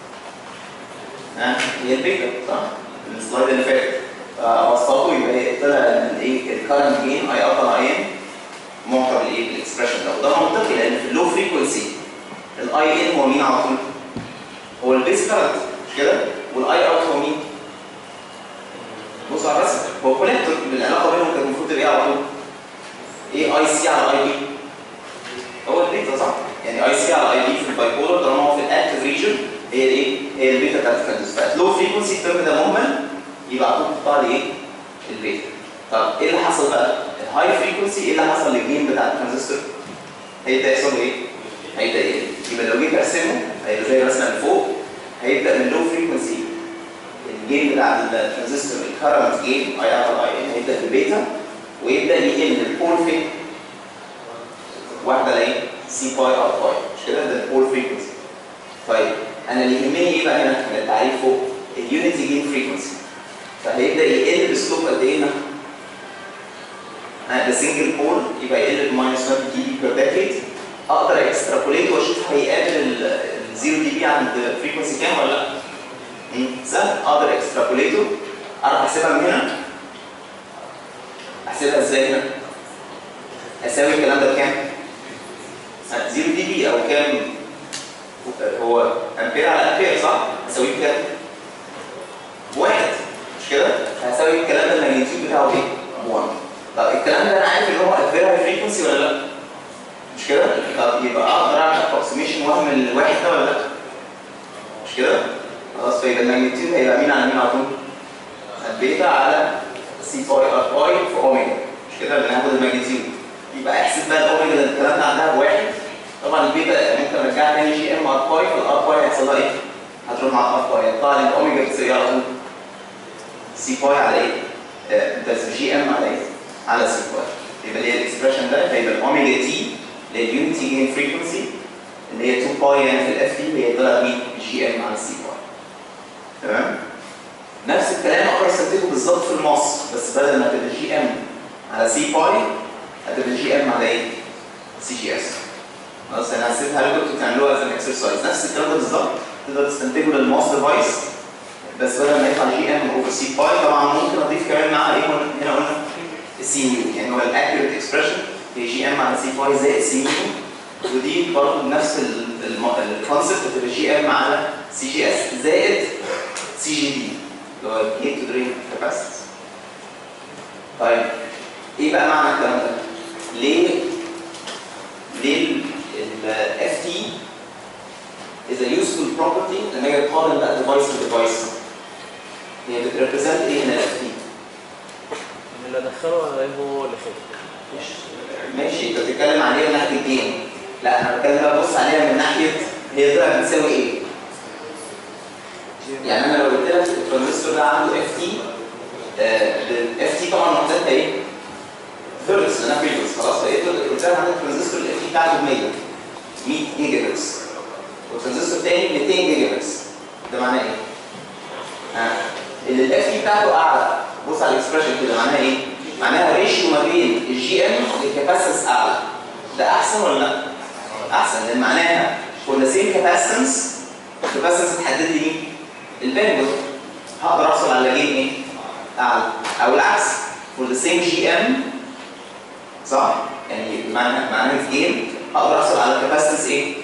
ها هي البيتا صح؟ السلايد اللي فات فوسطته يبقى هي طلع ان ايه الكرنت جين اي اب على اي ان معطى بالايه؟ بالاكسبريشن ده وده منطقي لان في اللو فريكونسي الاي ان هو مين على طول؟ هو البيس كرنت مش كده؟ والاي اوت هو مين؟ بص على الرسم هو كوليكتور العلاقه بينهم كانت المفروض تبقى ايه على طول؟ ايه اي سي على اي بي؟ هو البيتا صح؟ يعني اي سي على اي بي في البايبولر طالما هو في الاكتف ريجن هي الايه؟ هي البيتا بتاعت الترانزستور فلو فريكونسي الترم ده مهمل يبقى على طول تطلع لي ايه؟ البيتا طب ايه اللي حصل بقى؟ الهاي فريكونسي ايه اللي حصل للجين بتاع الترانزستور؟ هيبدا يحصل له ايه؟ هيبدا ايه؟ يبقى لو جيت ارسمه هيبقى زي الرسمه اللي فوق هيبدا من لو فريكونسي الجين بتاع الترانزستور الكرنت جين اي ار اي ان هيبدا بالبيتا ويبدا يقل البول فين؟ واحده لايه؟ سي باي ار باي مش كده ده البول فريكونسي طيب انا اللي يهمني ايه بقى هنا من التعريف فوق؟ اليونيتي جين فريكونسي فهيبدا يقل بسلوب قد ايه هنا؟ ده سنجل بول يبقى يقل بماينس 1 دي بي بير ديكيد اقدر اكسترابوليت واشوف هيقابل الزيرو دي بي عند فريكونسي كام ولا لا؟ مم، سهل اقدر اكسترابوليته اعرف احسبها من هنا احسبها ازاي هنا؟ اساوي الكلام ده بكام؟ 0 دي بي او كام؟ هو امبير على امبير صح؟ اساويه بكام؟ بواحد مش كده؟ فهساوي الكلام ده الماجنتيود بتاعه ايه؟ 1 طب الكلام ده انا عارف ان هو افيرها فريكونسي ولا لا؟ مش كده؟ طب يبقى اقدر اعمل ابروكسيميشن وهم الواحد ده ولا لا؟ مش كده؟ خلاص فيبقى الماجنتيود هيبقى مين على مين على طول؟ البيتا على سي باي ار باي في اوميجا مش كده بناخد الماجنتيود يبقى احسب بقى الاوميجا اللي الكلام ده عندها بواحد طبعا البيتا ممكن ارجعها تاني جي ام ار باي فالار باي هيحصل لها ايه؟ هتروح مع الار باي يطلع لي الاوميجا بتساوي على طول سي باي على ايه؟ آه، ده جي ام على ايه؟ على سي باي يبقى اللي هي الاكسبريشن ده فيبقى الاوميجا تي اللي هي اليونتي جين فريكونسي اللي هي 2 باي يعني في الاف تي هي طلع مين؟ جي ام على سي باي تمام؟ نفس الكلام اقدر استنتجه بالظبط في الماس بس بدل ما تبقى جي ام على سي باي هتبقى جي ام على ايه؟ سي جي اس خلاص انا هسيبها لكم انتوا تعملوها از اكسرسايز نفس الكلام ده بالظبط تقدر تستنتجه للماس ديفايس بس بدل ما يطلع جي ام اوفر سي باي طبعا ممكن اضيف كمان معاها ايه هنا قلنا السي يو يعني هو الاكيوريت اكسبريشن هي جي ام على سي باي زائد سي يو ودي برضه نفس الكونسيبت بتبقى جي ام على سي جي اس زائد سي جي دي اللي هو جيت تو درين كاباسيتي طيب ايه بقى معنى الكلام ده؟ ليه ليه الاف تي is a useful property لما اجي اقارن بقى ديفايس بديفايس هي بتريبريزنت ايه هنا الاف تي؟ اللي ادخله ولا ايه هو اللي خده مش ماشي انت بتتكلم عليها من ناحيه الجين لا انا بتكلم بقى بص عليها من ناحيه هي طلعت بتساوي ايه؟ يعني انا لو قلت لك الترانزستور ده عنده اف تي الاف تي طبعا وحدتها ايه؟ فيرس لانها فيرس خلاص فايه قلت لك عندك الترانزستور الاف تي بتاعته ب 100 100 جيجا هرتز والترانزستور الثاني 200 جيجا هرتز ده معناه ايه؟ ها اللي الاف تي بتاعته اعلى بص على الاكسبريشن كده معناها ايه؟ معناها ريشيو ما بين الجي ام والكاباسيتنس اعلى ده احسن ولا لا؟ احسن لان معناها فور ذا سيم كاباسيتنس الكاباسيتنس تحدد لي مين؟ الباندويث هقدر احصل على جين ايه؟ اعلى او العكس فور ذا سيم جي ام صح؟ يعني معنى معناها في جيم اقدر احصل على كاباسيتنس ايه؟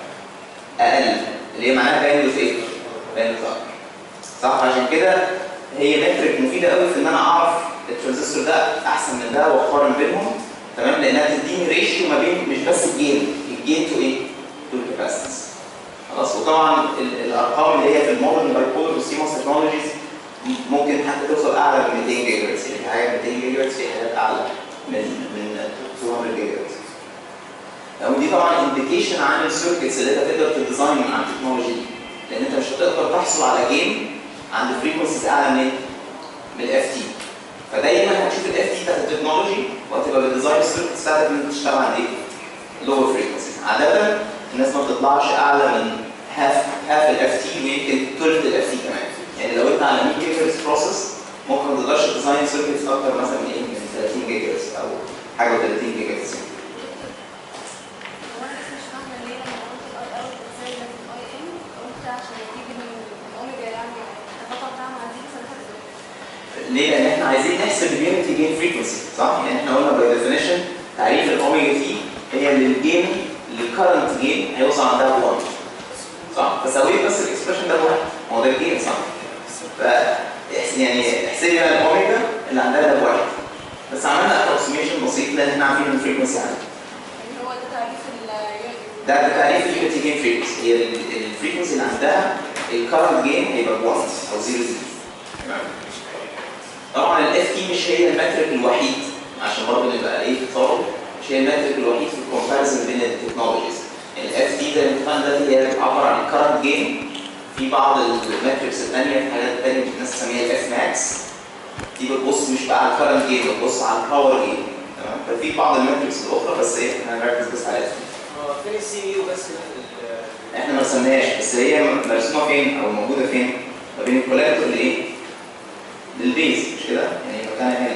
اقل اللي هي معناها باندويث ايه؟ باندويث اكتر صح عشان كده هي مترك مفيده قوي في ان انا اعرف الترانزستور ده احسن من ده واقارن بينهم تمام لانها بتديني ريشيو ما بين مش بس الجين الجين تو ايه؟ تو الكاباسيتنس خلاص وطبعا ال- الارقام اللي هي في المودرن بايبولر والسيموس تكنولوجيز ممكن حتى توصل اعلى من 200 جيجا هرتز يعني في حاجات 200 جيجا هرتز في حاجات اعلى من من 200 جيجا هرتز ودي طبعا انديكيشن عن السيركتس اللي انت تقدر تديزاين مع التكنولوجي دي لان انت مش هتقدر تحصل على جيم عند فريكونسيز اعلى من من الاف تي فدايما هتشوف الاف تي بتاعت التكنولوجي وهتبقى بالديزاين السيركتس بتاعتك ان انت تشتغل عند ايه؟ لور فريكونسيز عاده الناس ما بتطلعش اعلى من هاف هاف الاف تي ويمكن ثلث الاف تي كمان يعني لو انت على 100 جيجا هرتز بروسيس ممكن ما تقدرش تديزاين سيركتس اكتر مثلا من ايه من 30 جيجا هرتز او حاجه و30 جيجا هرتز هو انا بس مش فاهمه ليه لما قلت الاي اوت ازاي ده في الاي ام قلت عشان تيجي من الاوميجا يعني التقاطع بتاعها مع دي بس انا حاسه ليه؟ لان احنا عايزين نحسب اليونتي جين فريكونسي صح؟ يعني احنا قلنا باي ديفينيشن تعريف الاوميجا تي هي اللي الجين الكرنت جين هيوصل عندها ب 1 صح؟ فسويت بس الاكسبريشن ده بواحد ما هو ده الجين صح؟ ف يعني احسبي بقى الاوميجا اللي عندها ده بواحد بس عملنا ابروكسيميشن بسيط لان احنا عارفين ان الفريكونسي عالي يعني هو ده تعريف ال ده ده تعريف اليونتي جين فريكونسي هي ال- الفريكونسي اللي عندها الكرنت جين هيبقى ب 1 او 0 0 تمام طبعا الاف تي مش هي المترك الوحيد عشان برضه نبقى ايه تطور مش هي المترك الوحيد في الكومباريزن بين التكنولوجيز الاف تي زي ما اتفقنا دلوقتي هي بتعبر عن الكرنت جين في بعض الماتريكس الثانيه في حاجات ثانيه الناس تسميها الاف ماكس دي بتبص مش بقى على الكرنت جين بتبص على الباور جين تمام ففي بعض الماتريكس الاخرى بس ايه احنا هنركز بس على الاف هو فين السي يو بس ال- احنا ما رسمناهاش بس هي مرسومه فين او موجوده فين؟ ما بين الكولابتور لايه؟ للبيز مش كده؟ يعني مكانها هنا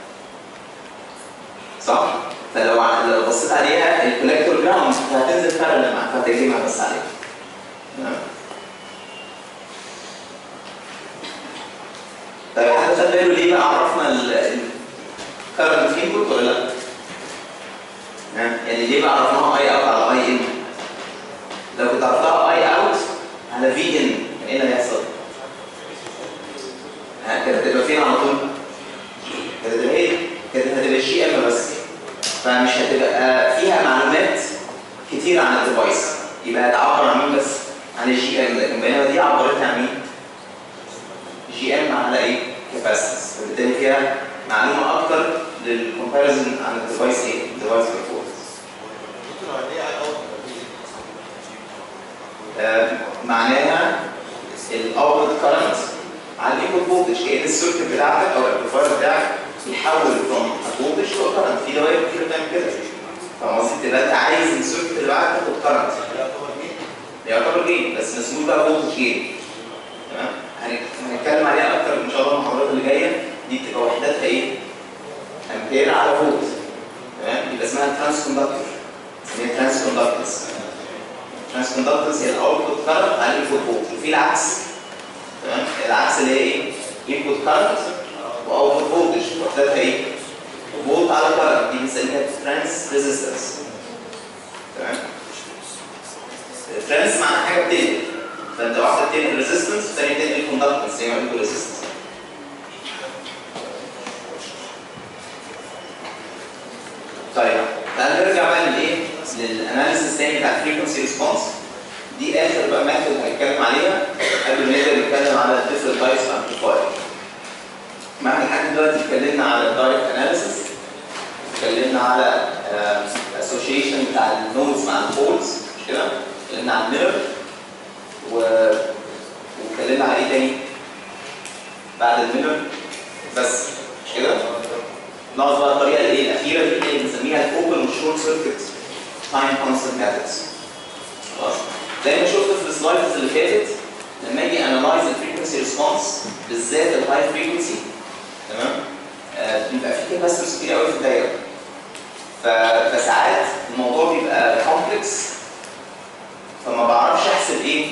صح؟ فلو ع- لو بصيت عليها الكولكتور جراوند فهتنزل بارلل معاك فهتجمع بس عليها تمام؟ طيب حد خد باله ليه بقى عرفنا الكرنت انبوت ولا لا؟ تمام؟ يعني ليه بقى عرفناها اي اوت على اي ان؟ لو كنت عرفتها اي اوت على في ان كان ايه اللي هيحصل؟ ها، كانت هتبقى فين على طول؟ كانت هتبقى ايه؟ كانت هتبقى شي ام بس فمش هتبقى فيها معلومات كتير عن الديفايس يبقى هتعبر عن مين بس؟ عن الجي ام لكن بينما دي عبرت عن مين؟ جي ام على ايه؟ كاباسيتنس فبالتالي فيها معلومه اكتر للكومباريزن عن الديفايس ايه؟ الديفايس بيرفورمانس دكتور هو ليه اي اوت آه، معناها الاوتبوت كارنت على الانبوت فولتج كان السيركت بتاعتك او الامبليفاير بتاعك يحول فروم فولتج تو كارنت في دوائر كتير بتعمل كده فاهم قصدي تبقى انت عايز السيركت اللي بعدك تاخد كارنت يعتبر مين؟ يعتبر جين بس مسموح بقى فولتج جين تمام هنك- هنتكلم عليها اكتر ان شاء الله المحاضرات اللي جايه دي بتبقى وحداتها ايه؟ امبير على فولت تمام يبقى اسمها ترانس كوندكتور اسمها ترانس كوندكتنس ترانس كوندكتنس هي الاوتبوت كارنت على الانبوت فولت وفي العكس تمام العكس اللي هي ايه؟ انبوت كارنت واوتبوت فولتج وحداتها ايه؟ فولت على كارنت دي بنسميها ترانس ريزيستنس تمام ترانس معناها حاجه بتنقل فانت واحده بتنقل ريزيستنس والثانيه بتنقل كوندكتنس زي ما بيقولوا ريزيستنس طيب تعال نرجع بقى للايه؟ للاناليسيس تاني بتاع الفريكونسي ريسبونس دي اخر بقى ميثود هنتكلم عليها قبل ما نبدا نتكلم على الديفرنت تايبس اوف امبليفاير. ما احنا لحد دلوقتي اتكلمنا على الدايركت اناليسيس اتكلمنا على اسوشيشن بتاع النودز مع البولز مش كده؟ اتكلمنا على الميرور و... واتكلمنا على ايه تاني؟ بعد الميرور بس مش كده؟ نقعد بقى الطريقه الايه الاخيره دي اللي بنسميها الاوبن والشورت سيركت تايم كونستنت ميثودز زي ما شفت في السلايدز اللي فاتت لما اجي انالايز الفريكونسي ريسبونس بالذات الهاي فريكونسي تمام آه، بيبقى في كاباسيتورز كتير قوي في الدايره ف- فساعات الموضوع بيبقى كومبلكس فما بعرفش احسب ايه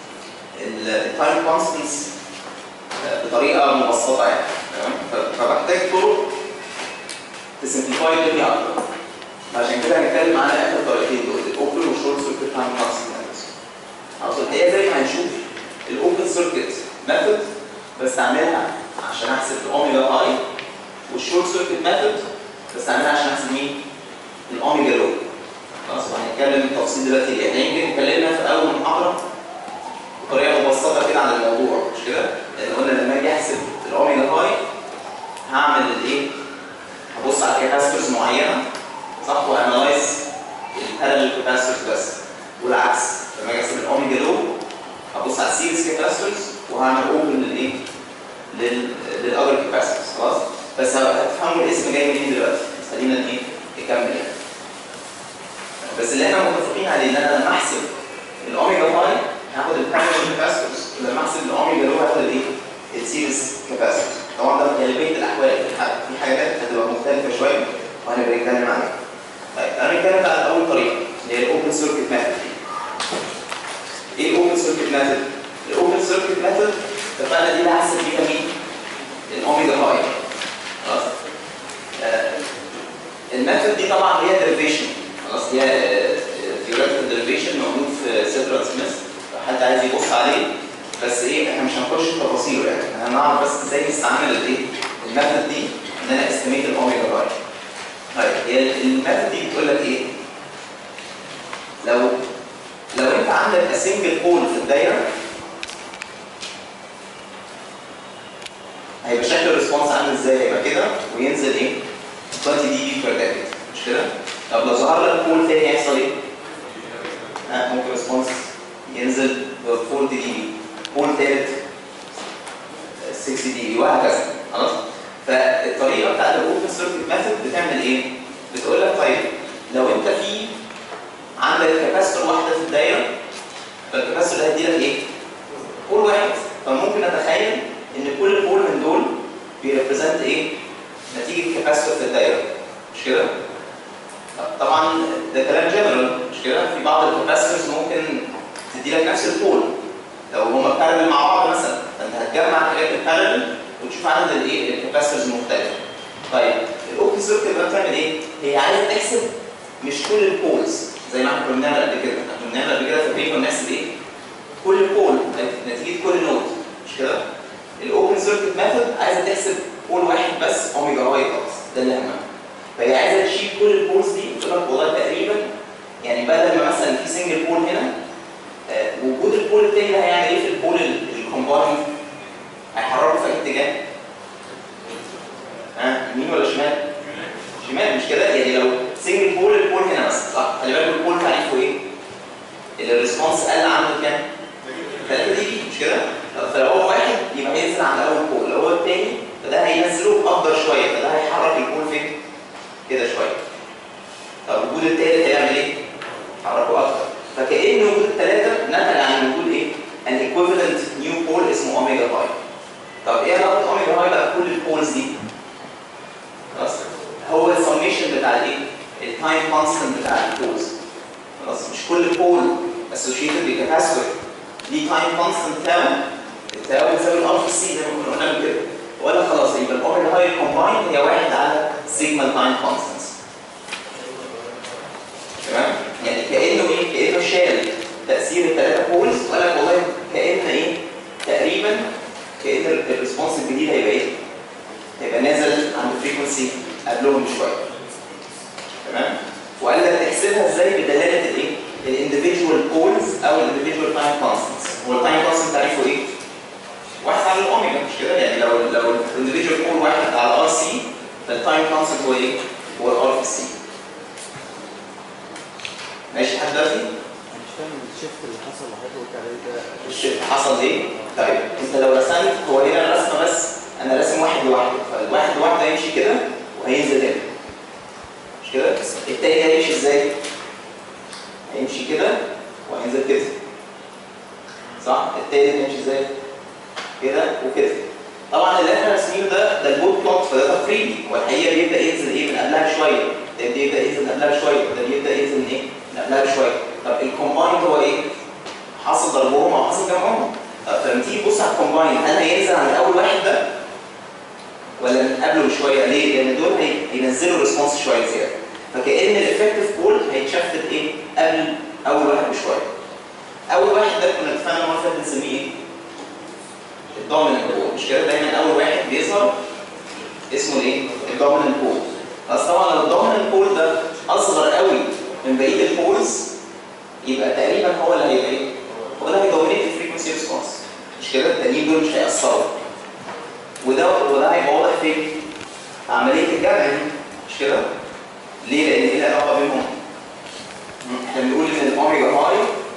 التايم كونستنس بطريقه مبسطه يعني تمام ف- فبحتاج طرق تسمبليفاي الدنيا اكتر عشان كده هنتكلم على اخر طريقتين دول الاوبن والشورت سيركت تايم كونستنس اصل هي زي ما هنشوف الاوبن سيركت ميثود بستعملها عشان احسب الاوميجا اي والشورت سيركت ميثود بستعملها عشان احسب مين؟ الاوميجا لو خلاص وهنتكلم بالتفصيل دلوقتي ليه؟ احنا يمكن اتكلمنا في اول محاضره بطريقه مبسطه كده عن الموضوع مش كده؟ لان قلنا لما اجي احسب الاوميجا هاي هعمل الايه؟ هبص على كاباسيتورز معينه صح وانالايز البارallel كاباسيتورز بس والعكس لما اجي احسب الاوميجا لو هبص على السيريز كاباسيتورز وهعمل اوبن للايه؟ لل للاذر كاباسيتورز خلاص؟ بس هتفهموا الاسم جاي منين دلوقتي بس خلينا ايه نكمل يعني بس اللي احنا متفقين عليه ان انا لما احسب الاوميجا هاي هاخد البارallel كاباسيتورز ولما احسب الاوميجا لو هاخد الايه؟ السيريز كاباسيتورز طبعا ده في غالبيه الاحوال في ح- في حاجات هتبقى مختلفه شويه وهنبقى نتكلم عليها. طيب انا نتكلم على اول طريقه اللي هي الاوبن سيركت ميثود ايه الاوبن سيركت ميثود؟ الاوبن سيركت ميثود اتفقنا دي اللي هحسب بيها مين؟ الاوميجا هاي خلاص آه، الميثود دي طبعا هي ديريفيشن خلاص هي ثيوريتيكال ديريفيشن موجود في سيدرال سميث لو حد عايز يبص عليه بس ايه احنا مش هنخش في تفاصيله يعني احنا هنعرف بس ازاي نستعمل الايه الميثود دي ان انا استيميت الاوميجا هاي طيب هي الميثود دي بتقول لك ايه؟ لو لو انت عندك سنجل بول في الدايره هيبقى شكل الريسبونس عامل ازاي؟ هيبقى كده وينزل ايه؟ 20 دي بي بير ديكيد مش كده؟ طب لو ظهر لك بول تاني هيحصل ايه؟ ها ممكن ريسبونس ينزل ب 40 دي بي بول تالت 60 دي بي وهكذا خلاص؟ فالطريقه بتاعت الاوبن سيركت ميثود بتعمل ايه؟ بتقول لك طيب لو انت في عندك كاباسيتور واحده في الدايره فالكاباسيتور ده هيدي لك ايه؟ بول واحد فممكن اتخيل ان كل بول من دول بيريبريزنت ايه؟ نتيجه كاباسيتور في الدايره مش كده؟ طب- طبعا ده كلام جنرال مش كده؟ في بعض الكاباسيتورز ممكن تدي لك نفس البول لو هما بارلل مع بعض مثلا فانت هتجمع حاجات البارلل وتشوف عدد الايه؟ الكاباسيتورز المختلفه. طيب الاوبن سيركت بقى بتعمل ايه؟ هي عايزه تحسب مش كل البولز زي ما احنا كنا بنعمل قبل كده، احنا كنا بنعمل قبل كده في البيبر نحسب ايه؟ كل بول نتيجه كل نود مش كده؟ الاوبن سيركت ميثود عايزه تحسب بول واحد بس اوميجا واي خلاص ده اللي همها فهي عايزه تشيل كل البولز دي وتقول لك والله تقريبا يعني بدل ما مثلا في سنجل بول هنا آه، وجود البول التاني ده هيعمل ايه في البول الكومباوند؟ هيحركه في اي اتجاه؟ ها يمين ولا شمال؟ شمال مش كده؟ يعني لو سنجل بول البول هنا مثلا صح؟ خلي بالك البول تعريفه ايه؟ اللي الريسبونس قل عنه كام؟ 3 دي بي مش كده؟ فلو هو واحد يبقى هينزل عند اول بول، لو هو التاني فده هينزله اكبر شويه فده هيحرك البول فين؟ كده شويه. طب وجود التالت هيعمل ايه؟ حركه اكتر. فكأن وجود الثلاثه نتج عن وجود ايه؟ an equivalent new pole اسمه اوميجا هاي. طب ايه علاقه اوميجا هاي بقى بكل البولز دي؟ خلاص؟ هو السميشن بتاع الايه؟ التايم كونستنت بتاع البولز. خلاص مش كل بول associated بكاباسيتور ليه تايم كونستنت تاو التاو بتساوي الار في سي زي ما كنا قلنا قبل كده ولا خلاص يبقى الاوميجا هاي كومبايند هي واحد على سيجما تايم كونستنت تمام يعني كانه ايه كانه شال تاثير الثلاثه بولز وقال لك والله كان ايه تقريبا كان الريسبونس الجديد هيبقى ايه هيبقى نازل عند فريكونسي قبلهم بشويه تمام وقال لك تحسبها ازاي بدلاله الايه الانديفيدوال بولز او الانديفيدوال تايم كونستنتس هو التايم كونستنت تعريفه ايه واحد على الاوميجا مش كده يعني لو لو الانديفيدوال بول واحد على ار سي فالتايم كونستنت هو ايه هو الار في سي ماشي لحد دلوقتي انا مش فاهم الشيفت اللي حصل لحضرتك قلت عليه ده الشيء حصل ايه طيب انت لو رسمت هو هنا الرسمه بس انا راسم واحد لوحده فالواحد لوحده هيمشي كده وهينزل هنا مش كده التاني هيمشي ازاي هيمشي كده وهينزل كده صح التالت يمشي ازاي كده وكده طبعا اللي احنا راسمينه ده ده البوت بلوت فده تقريبي والحقيقه بيبدا ينزل ايه من قبلها بشويه ده بيبدا ينزل من قبلها بشويه ده بيبدا ينزل من ايه من قبلها بشويه طب الكومباين هو ايه حاصل ضربهم او حاصل جمعهم طب فلما تيجي تبص على الكومباين هل هينزل عند اول واحد ده ولا من قبله بشويه ليه؟ لان دول هي- هينزلوا ريسبونس شويه زياده فكأن الافكتيف كول هيتشفت ايه؟ قبل اول واحد بشويه. اول واحد ده كنا اتفقنا المره اللي فاتت بنسميه ايه؟ الدوميننت كول مش كده دايما اول واحد بيظهر اسمه الايه؟ الدوميننت كول. بس طبعا لو الدوميننت كول ده اصغر قوي من بقيه الكولز يبقى تقريبا هو اللي هيبقى ايه؟ هو اللي هيدومينيت الفريكونسي ريسبونس. مش كده؟ التانيين دول مش هيأثروا. وده وده هيبقى واضح فين؟ في عمليه الجمع دي مش كده؟ ليه؟ لان ايه العلاقه بينهم؟ احنا بنقول ان الاوميجا هاي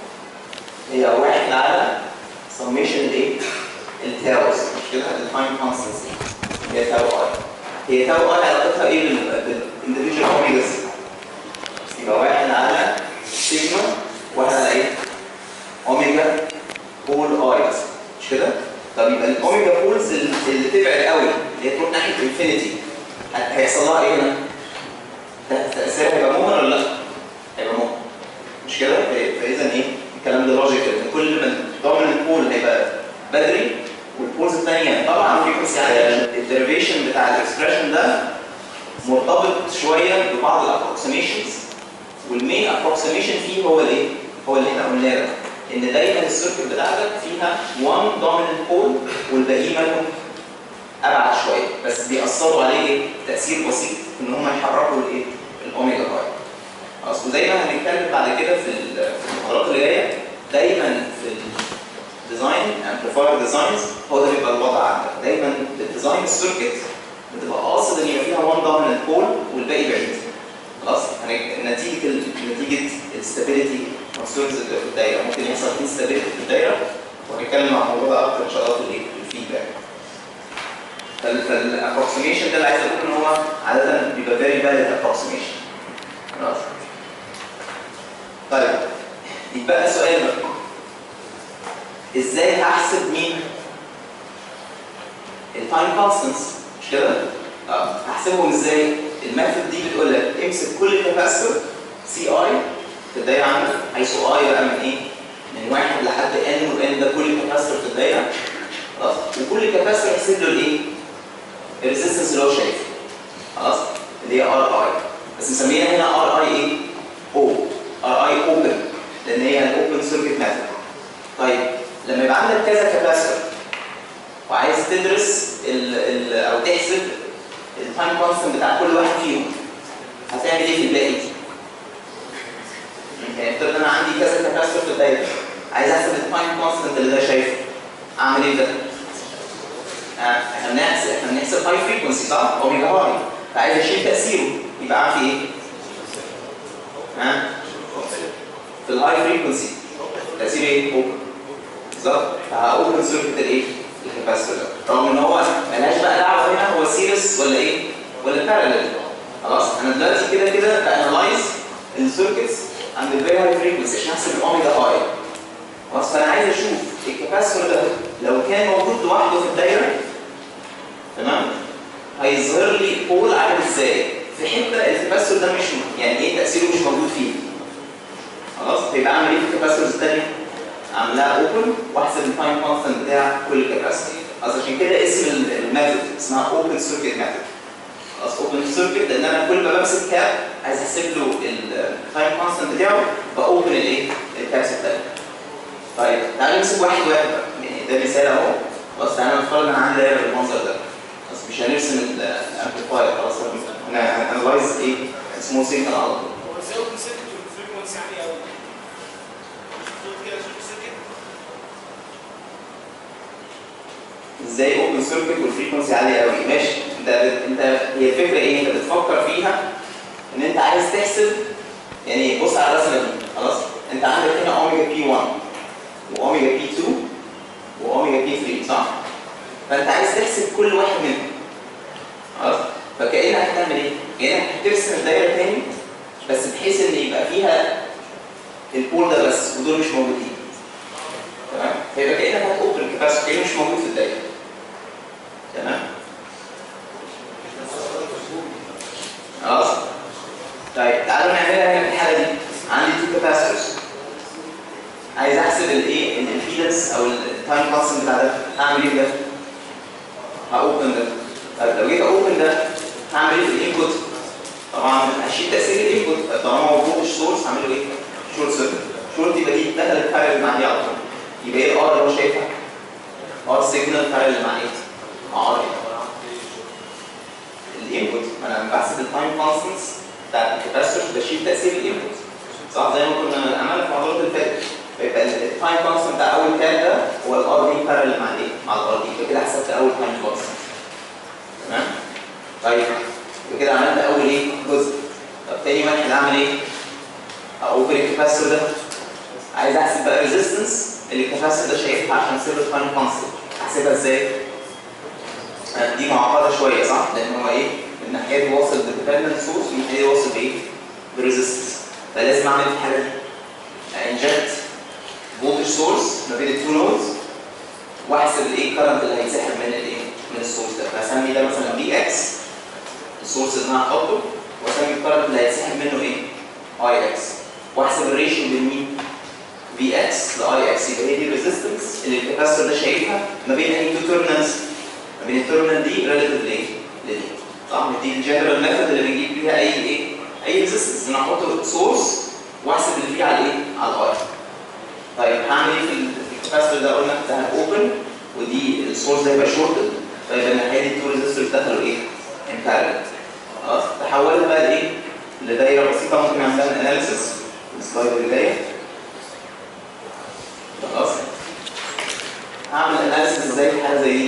هي واحد على سميشن الايه؟ التاوز مش كده؟ التايم كونستنسي هي تاو اي هي تاو اي علاقتها ايه بالاندفيجوال اوميجاز؟ يبقى واحد على سيجما واحد على ايه؟ اوميجا بول اي بس مش كده؟ طب يبقى الاوميجا بولز اللي اللي تبعد قوي اللي هي تروح ناحيه الانفينيتي هيحصل لها ايه هنا؟ تأثيرها هيبقى مهمل ولا لا؟ هيبقى مهمل مش كده؟ ف- فإذا إيه؟ الكلام ده لوجيكال إن كل ما ضامن البول هيبقى بدري والبولز الثانية طبعا فريكونسي عالية الديريفيشن بتاع الاكسبريشن ده مرتبط شوية ببعض الابروكسيميشنز والمين ابروكسيميشن فيه هو الايه؟ هو اللي احنا قلناه ده ان دايما السيركت بتاعتك فيها one dominant pole والباقيين مالهم ابعد شويه بس بيأثروا عليه ايه؟ تأثير بسيط ان هم يحركوا الايه؟ الاوميجا باي. خلاص وزي ما هنتكلم بعد كده في ال- في المحاضرات اللي جايه دايما في الديزاين امبليفاير ديزاينز هو ده بيبقى الوضع عندك دايما في الديزاين السيركت بتبقى قاصد ان يبقى فيها وان دوميننت بول والباقي بعيد. خلاص هن- نتيجه ال- نتيجه الستابيليتي كونسيرنز اللي في الدايره ممكن يحصل انستابيليتي في الدايره وهنتكلم عن الموضوع ده اكتر ان شاء الله في الايه؟ في الفيدباك. فالابروكسيميشن ده اللي عايز اقول ان هو عاده بيبقى فيري فاليد ابروكسيميشن خلاص طيب يبقى سؤال بقى ازاي هحسب مين التايم كونستنس مش كده؟ اه هحسبهم ازاي؟ الميثود دي بتقول لك امسك كل كاباسيتور سي اي في الدايره عندك حيث اي بقى من ايه؟ من واحد لحد ان وان ده كل كاباسيتور في الدايره خلاص وكل كاباسيتور احسب له الايه؟ الريزستنس اللي هو شايفه خلاص اللي هي ار اي بس مسميها هنا ار اي ايه؟ او ار اي اوبن لان هي الاوبن سيركت ميثود طيب لما يبقى عندك كذا كاباسيتور وعايز تدرس ال ال او تحسب التايم كونستنت بتاع كل واحد فيهم هتعمل ايه في الباقي؟ يعني افترض انا عندي كذا كاباسيتور في الدايره عايز احسب التايم كونستنت اللي ده شايفه اعمل ايه ده؟ آه، احنا بنحسب احنا بنحسب هاي فريكونسي صح؟ اوميجا هاي فعايز اشيل تاثيره يبقى اعمل فيه ايه؟ ها؟ في الهاي فريكونسي تاثير ايه؟ اوبن بالظبط فهاوبن سيركت الايه؟ الكاباسيتور ده رغم ان هو ملهاش بقى دعوه هنا هو سيريس ولا ايه؟ ولا بارالل خلاص انا دلوقتي كده كده بانلايز السيركتس عند الفيري هاي فريكونسي عشان احسب الاوميجا هاي خلاص فانا عايز اشوف الكاباسيتور ده لو كان موجود لوحده في الدايره تمام هيظهر لي بول عامل ازاي في حته الكاباسيتور ده مش يعني ايه تاثيره مش موجود فيه خلاص فيبقى اعمل ايه في الكاباسيتورز الثانيه اعملها اوبن واحسب التايم كونستنت بتاع كل كاباسيتور اصل عشان كده اسم ال- الميثود اسمها اوبن سيركت ميثود خلاص اوبن سيركت لان انا كل ما بمسك كاب عايز احسب له التايم كونستنت بتاعه باوبن الايه الكابس الثانيه طيب تعالى نمسك واحد واحد بقى يعني ده مثال اهو خلاص تعالى نفترض ان عندي دايره بالمنظر ده بس مش هنرسم الامبليفاير خلاص احنا هنلايز ايه سمول سيجنال على طول هو ازاي اوبن سيركت والفريكونسي عاليه قوي؟ المفروض كده شوف سيركت ازاي اوبن سيركت والفريكونسي عاليه قوي ماشي انت انت هي الفكره ايه انت بتفكر فيها ان انت عايز تحسب يعني بص على الرسمه دي خلاص انت عندك هنا اوميجا بي 1 واوميجا بي 2 واوميجا بي 3 صح فانت عايز تحسب كل واحد منهم خلاص فكانك هتعمل ايه كانك هترسم الدايره تاني بس بحيث ان يبقى فيها البول ده بس ودول مش موجودين تمام فيبقى كانك هتوبن كاباسيتور كانه مش موجود في الدايره تمام خلاص طيب تعالوا نعملها هنا في الحاله دي عندي تو كاباسيتورز عايز احسب الايه الامبيدنس او التايم كونستنت بتاع ده هعمل ايه ده؟ هاوبن ده طيب لو جيت اوبن ده هعمل ايه في الانبوت؟ طبعا هشيل تاثير الانبوت طالما موجود السورس هعمله ايه؟ شورت سيركت شورت يبقى دي دخلت بارل مع دي على طول يبقى ايه الار اللي هو شايفها؟ ار سيجنال بارل مع ايه؟ مع ار الانبوت انا لما بحسب التايم كونستنتس بتاعت الكاباسيتور بشيل تاثير الانبوت صح زي ما كنا عملنا في المحاضرات اللي فاتت فيبقى التايم كونستنت بتاع اول تاب ده هو الار دي بارل مع الايه؟ مع الار دي يبقى كده حسبت اول تايم كونستنت تمام؟ طيب يبقى كده عملت اول ايه؟ جزء طب تاني واحد اعمل ايه؟ اوبن الكاباسيتور ده عايز احسب بقى الريزيستنس اللي الكاباسيتور ده شايفها عشان احسب التايم كونستنت احسبها ازاي؟ آه، دي معقده شويه صح؟ لان هو ايه؟ من ناحيه دي واصل بديبندنت سورس ومن ناحيه دي واصل بايه؟ بريزيستنس فلازم اعمل في الحاله دي انجكت فولتج سورس ما بين التو نودز واحسب الايه الكرنت اللي هيتسحب من الايه؟ من السورس ده فهسمي ده مثلا دي اكس السورس اللي انا هحطه واسمي الكرنت اللي هيتسحب منه ايه؟ اي اكس واحسب الريشيو بين مين؟ في اكس لاي اكس يبقى هي دي الريزيستنس اللي الكاباسيتور ده شايفها ما بين اي تو تيرمينالز ما بين التيرمينال دي ريليتيف لايه؟ لدي صح دي الجنرال ميثود اللي بنجيب بيها اي ايه؟ اي ريزيستنس انا احط سورس واحسب اللي فيه على الايه؟ على الاي طيب هعمل ايه في الكاباسيتور ده قلنا ده اوبن ودي السورس ده يبقى شورتد فيبقى الناحيه دي التو ريزيستورز دخلوا ايه؟ ان بارallel خلاص تحولها بقى لايه؟ لدايره بسيطه ممكن نعملها اناليسيس السلايد اللي جايه خلاص هعمل اناليسيس ازاي في حاجه زي دي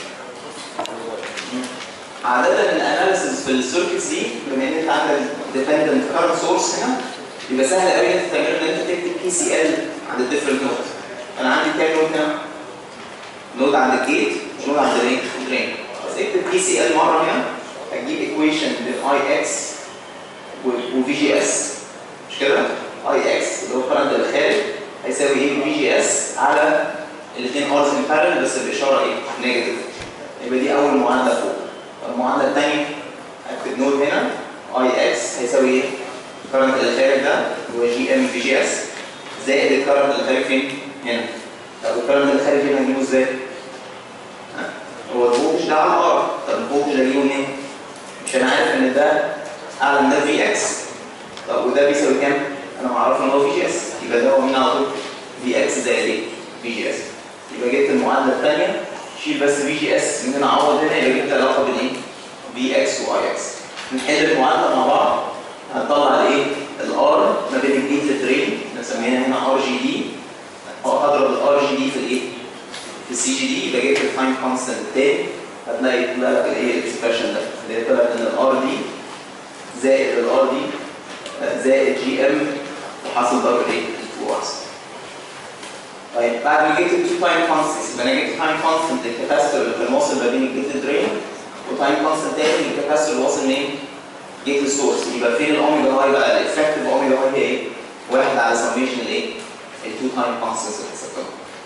عادة الاناليسيس في السيركتس دي بما ان انت عندك ديبندنت كارنت سورس هنا يبقى سهل قوي ان انت تعمله ان انت تكتب بي سي ال عند الديفرنت نود انا عندي كام نود هنا؟ نود عند الجيت ونود عند الايه؟ الدرين بس اكتب بي سي ال مره هنا هتجيب ايكويشن بين اي اكس وفي جي اس مش كده؟ اي اكس اللي هو الكرنت اللي خارج هيساوي ايه في جي اس على الاثنين ارز ان بارل بس الاشاره ايه؟ نيجاتيف يبقى دي اول معادله فوق المعادله الثانيه اكتب نود هنا اي اكس هيساوي ايه؟ الكرنت اللي خارج ده هو جي ام في جي اس زائد الكرنت اللي خارج فين؟ هنا طب الكرنت اللي خارج هنا هنجيبه ازاي؟ ها؟ هو الفولتج ده على الار طب الفولتج ده اجيبه منين؟ مش انا عارف ان ده اعلى من ده في اكس طب وده بيساوي كام؟ انا معرف ان هو في جي اس يبقى ده هو مين على طول؟ في اكس زائد ايه؟ في جي اس يبقى جبت المعادله الثانيه شيل بس في جي اس من هنا عوض هنا يبقى جبت علاقه بين ايه؟ في اكس واي اكس نحل المعادله مع بعض هنطلع الايه؟ الار ما بين الجيت للدرين نسميها هنا ار جي دي هضرب الار جي دي في الايه؟ في السي جي دي يبقى جبت التايم كونستنت تاني هتلاقي طلع لك الايه الاكسبريشن ده اللي هي طلعت ان الار دي زائد الار دي زائد جي ام وحاصل ضرب ايه؟ التو ارز طيب بعد ما جبت التو تايم كونستنتس يبقى انا جبت تايم كونستنت للكاباسيتور اللي كان واصل ما بين الجيت للدرين وتايم كونستنت تاني للكاباسيتور اللي واصل منين؟ جيت للسورس يبقى فين الاوميجا هاي بقى الافكتيف اوميجا هاي هي ايه؟ واحد على سميشن الايه؟ التو تايم كونستنتس اللي حسبتهم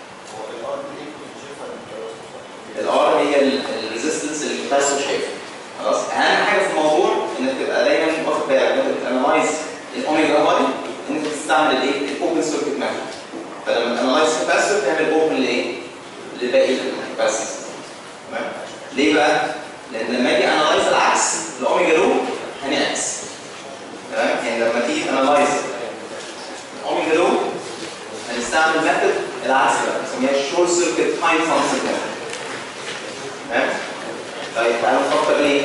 الار هي الريزيستنس اللي الكاباسيتور شايفها خلاص اهم حاجه في الموضوع انك تبقى دايما واخد بالك انك تانلايز الاوميجا هاي انك تستعمل الايه؟ الاوبن سيركت ميثود فلما تانلايز كاباسيتور تعمل اوبن لايه؟ لباقي الكاباسيتور تمام؟ ليه بقى؟ لان لما اجي انلايز العكس الاوميجا لو هنعكس تمام؟ يعني لما تيجي تانلايز الاوميجا لو هنستعمل ميثود العكس بقى بنسميها الشورت سيركت تايم فانكشن ميثود تمام؟ طيب تعالوا نفكر ليه؟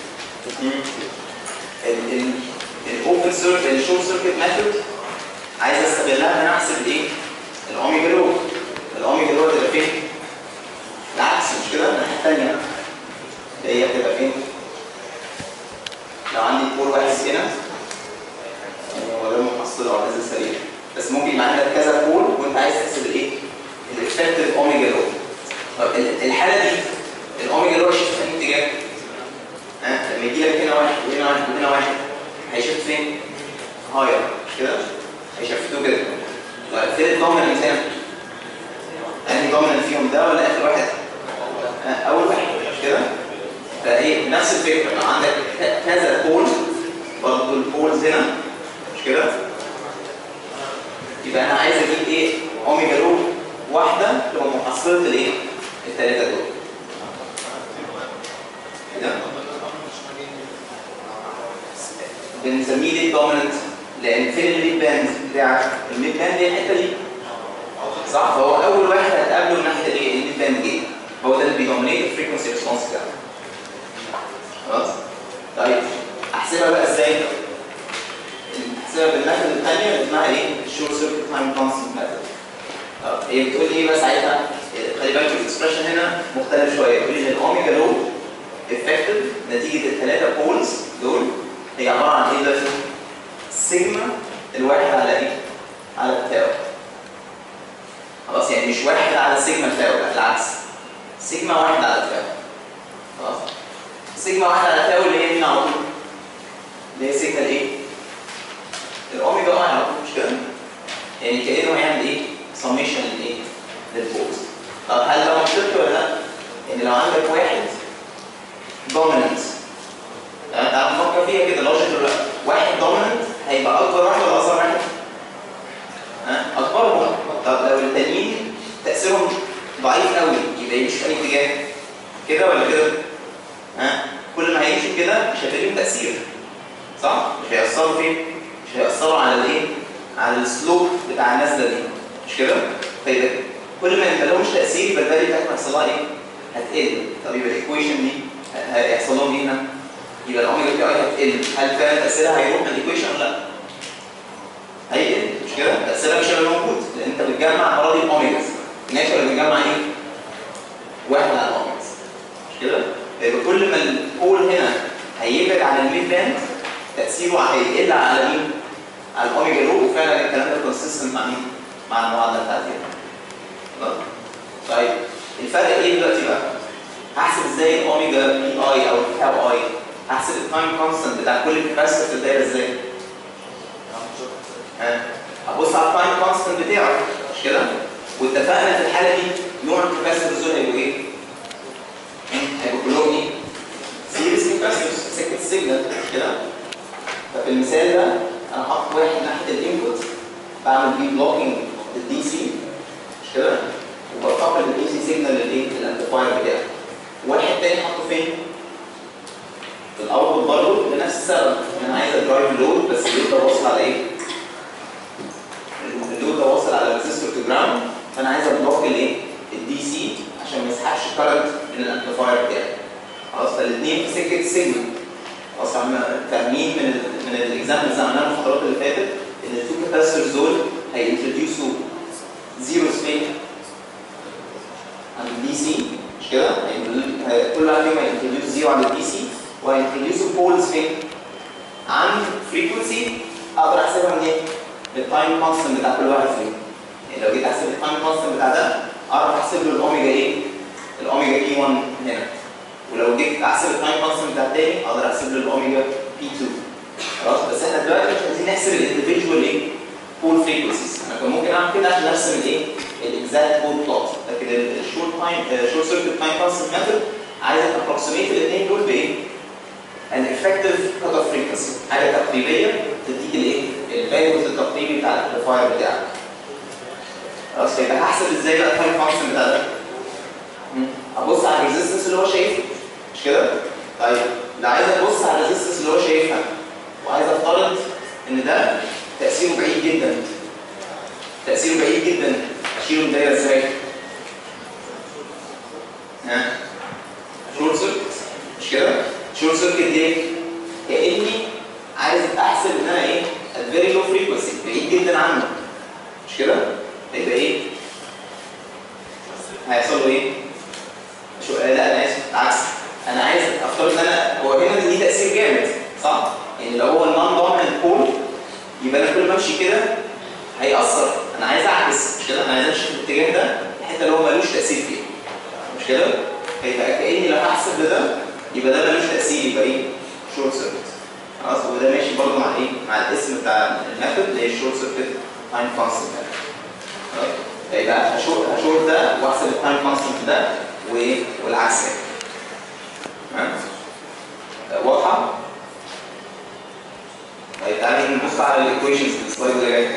الاوبن سيركت الشورت سيركت ميثود عايز استغلها ان انا احسب الايه؟ الاوميجا لو الاوميجا لو هتبقى فين؟ العكس مش كده؟ الناحيه الثانيه هي هتبقى فين؟ لو عندي كور واحد هنا يعني هو ده محصله على هذا السريع بس ممكن يبقى عندك كذا كور وانت عايز تحسب الايه؟ الافكتيف اوميجا لو طب الحاله دي الاوميجا لو شيفت في اي اتجاه؟ ها لما يجي لك هنا واحد وهنا واحد وهنا واحد هيشفت فين؟ هاير مش كده؟ هيشفتوه كده طيب فين نفس الفكره لو عندك ك- كذا بول برضه البولز هنا مش كده يبقى انا عايز اجيب ايه اوميجا رو واحده تبقى محصله الايه الثلاثه دول كده بنسميه ليه دوميننت لان فين الميد باند بتاعك الميد باند هي الحته دي صح فهو اول واحد هتقابله من ناحيه الايه الميد باند جيت هو ده اللي بيدومينيت الفريكونسي ريسبونس بتاعك خلاص طيب احسبها بقى ازاي احسبها بالميثود الثانيه اللي اسمها ايه الشورت سيركت تايم كونستنت ميثود طب هي بتقول لي ايه بقى ساعتها خلي بالك الاكسبريشن هنا مختلف شويه بتقول لي ان الاوميجا لو افكتيف نتيجه الثلاثه بولز دول هي عباره عن ايه دلوقتي؟ سيجما الواحد على ايه؟ على التاو خلاص يعني مش واحد على سيجما التاو لا بالعكس سيجما واحد على التاو خلاص سيجما واحد على التاو اللي هي مين على طول؟ اللي هي سيجما الايه؟ الاوميجا واحد على طول مش كده؟ يعني كانه هيعمل ايه؟ سميشن للايه؟ للبولز طب هل ده منطقي ولا لا؟ ان لو عندك واحد دوميننت يعني تعال نفكر فيها كده لوجيك ولا لا؟ واحد دوميننت هيبقى اكبر واحد ولا اصغر واحد؟ ها؟ اكبرهم طب لو التانيين تاثيرهم ضعيف قوي يبقى يمشي في اي اتجاه؟ كده ولا كده؟ ها؟ كل ما هيمشوا كده مش هيبقى لهم تاثير صح؟ مش هيأثروا فين؟ مش هيأثروا على الايه؟ على السلوب بتاع النازله دي مش كده؟ طيب كل ما يبقى لهمش تاثير يبقى الفاليو بتاعتهم هيحصل لها ايه؟ هتقل طب يبقى الايكويشن دي ه- هيحصل لهم ايه هنا؟ يبقى الاوميجا بي اي هتقل هل فعلا تاثيرها هيروح من الايكويشن ولا لا؟ هيقل مش كده؟ تاثيرها مش هيبقى موجود لان انت بتجمع اراضي الاوميجاز هناك ولا بتجمع ايه؟ واحد على الاوميجاز مش كده؟ يبقى كل ما البول هنا هيبعد عن الميد باند تاثيره هيقل على مين؟ على الاوميجا لو وفعلا الكلام ده كونسيستنت مع مين؟ مع المعادله بتاعتي خلاص؟ طيب الفرق ايه دلوقتي بقى؟ هحسب ازاي الاوميجا بي اي او التاو اي؟ هحسب التايم كونستنت بتاع كل كاباسيتور في الدايره ازاي؟ ها؟ هبص على التايم كونستنت بتاعه مش كده؟ واتفقنا في الحاله دي نوع الكاباسيتور دول هيبقوا ايه؟ هيبقوا كلهم ايه؟ سيريز كاباسيتورز سكت سيجنال مش كده؟ ففي المثال ده انا حاطط واحد ناحيه الانبوت بعمل بيه بلوكينج للدي سي مش كده؟ وبقابل الدي سي سيجنال للايه؟ للامبليفاير بتاعي. واحد تاني حاطه فين؟ في الاوتبوت برضه لنفس السبب انا عايز ادرايف لود بس اللود ده واصل على ايه؟ اللود ده واصل على ريزيستور تو جراوند فانا عايز ابلوك الايه؟ الدي سي عشان ما يسحبش كارنت من الامبليفاير بتاعي. خلاص فالاثنين في سكه سيجنال خلاص احنا فاهمين من ال من الاكزامبلز اللي عملناها في الفترات اللي فاتت ان التو كاباسيتورز دول هينتروديوسوا زيرو سبين عند الدي سي مش كده؟ هينتروديو- هي- كل واحد فيهم هينتروديوس زيرو عند الدي سي وهينتروديوسوا بولز فين؟ عند فريكونسي اقدر احسبها منين؟ بالتايم كونستنت بتاع كل واحد فيهم. يعني لو جيت احسب التايم كونستنت بتاع ده اعرف احسب له الاوميجا ايه؟ الاوميجا بي 1 هنا. ولو جيت احسب التايم كونستنت بتاع التاني اقدر احسب له الاوميجا بي 2 خلاص بس احنا دلوقتي مش عايزين نحسب الانديفيدوال ايه بول فريكونسيز انا كان ممكن اعمل كده عشان ارسم الايه الاكزاكت بول بلوت لكن الشورت تايم شورت سيركت تايم كونستنت ميثود عايز ابروكسيميت الاثنين دول بايه؟ an effective cut off frequency حاجه تقريبيه تديك الايه؟ الفاليوز التقريبي بتاع الامبليفاير بتاعك خلاص فيبقى هحسب ازاي بقى التايم كونستنت بتاع ده؟ مم. ابص على الريزستنس اللي هو شايفه مش كده؟ طيب لو عايز ابص على الريزستنس اللي هو شايفها وعايز افترض ان ده تاثيره بعيد جدا تاثيره بعيد جدا اشيله من الدايره ازاي؟ ها؟ شورت سيركت مش كده؟ شورت سيركت ليه؟ كاني عايز احسب ان انا ايه؟ at very low frequency بعيد جدا عنه مش كده؟ هيبقى ايه؟ هيحصل له ايه؟ شو لا انا اسف عكس انا عايز افترض ان انا هو هنا دي تاثير جامد صح؟ يعني لو هو النون دوميننت بول يبقى انا كل ما امشي كده هيأثر انا عايز اعكس مش كده؟ انا عايز امشي في الاتجاه ده الحته اللي هو ملوش تاثير فيها مش كده؟ هيبقى كاني لو هحسب ده ده يبقى ده ملوش تاثير يبقى ايه؟ شورت سيركت خلاص وده ماشي برضه مع ايه؟ مع الاسم بتاع الميثود اللي هي الشورت سيركت تايم كونستنت خلاص يبقى هشور هشور ده واحسب التايم كونستنت ده وايه والعكس يعني. تمام تعالى نبص على الايكويشنز في السلايد اللي جاي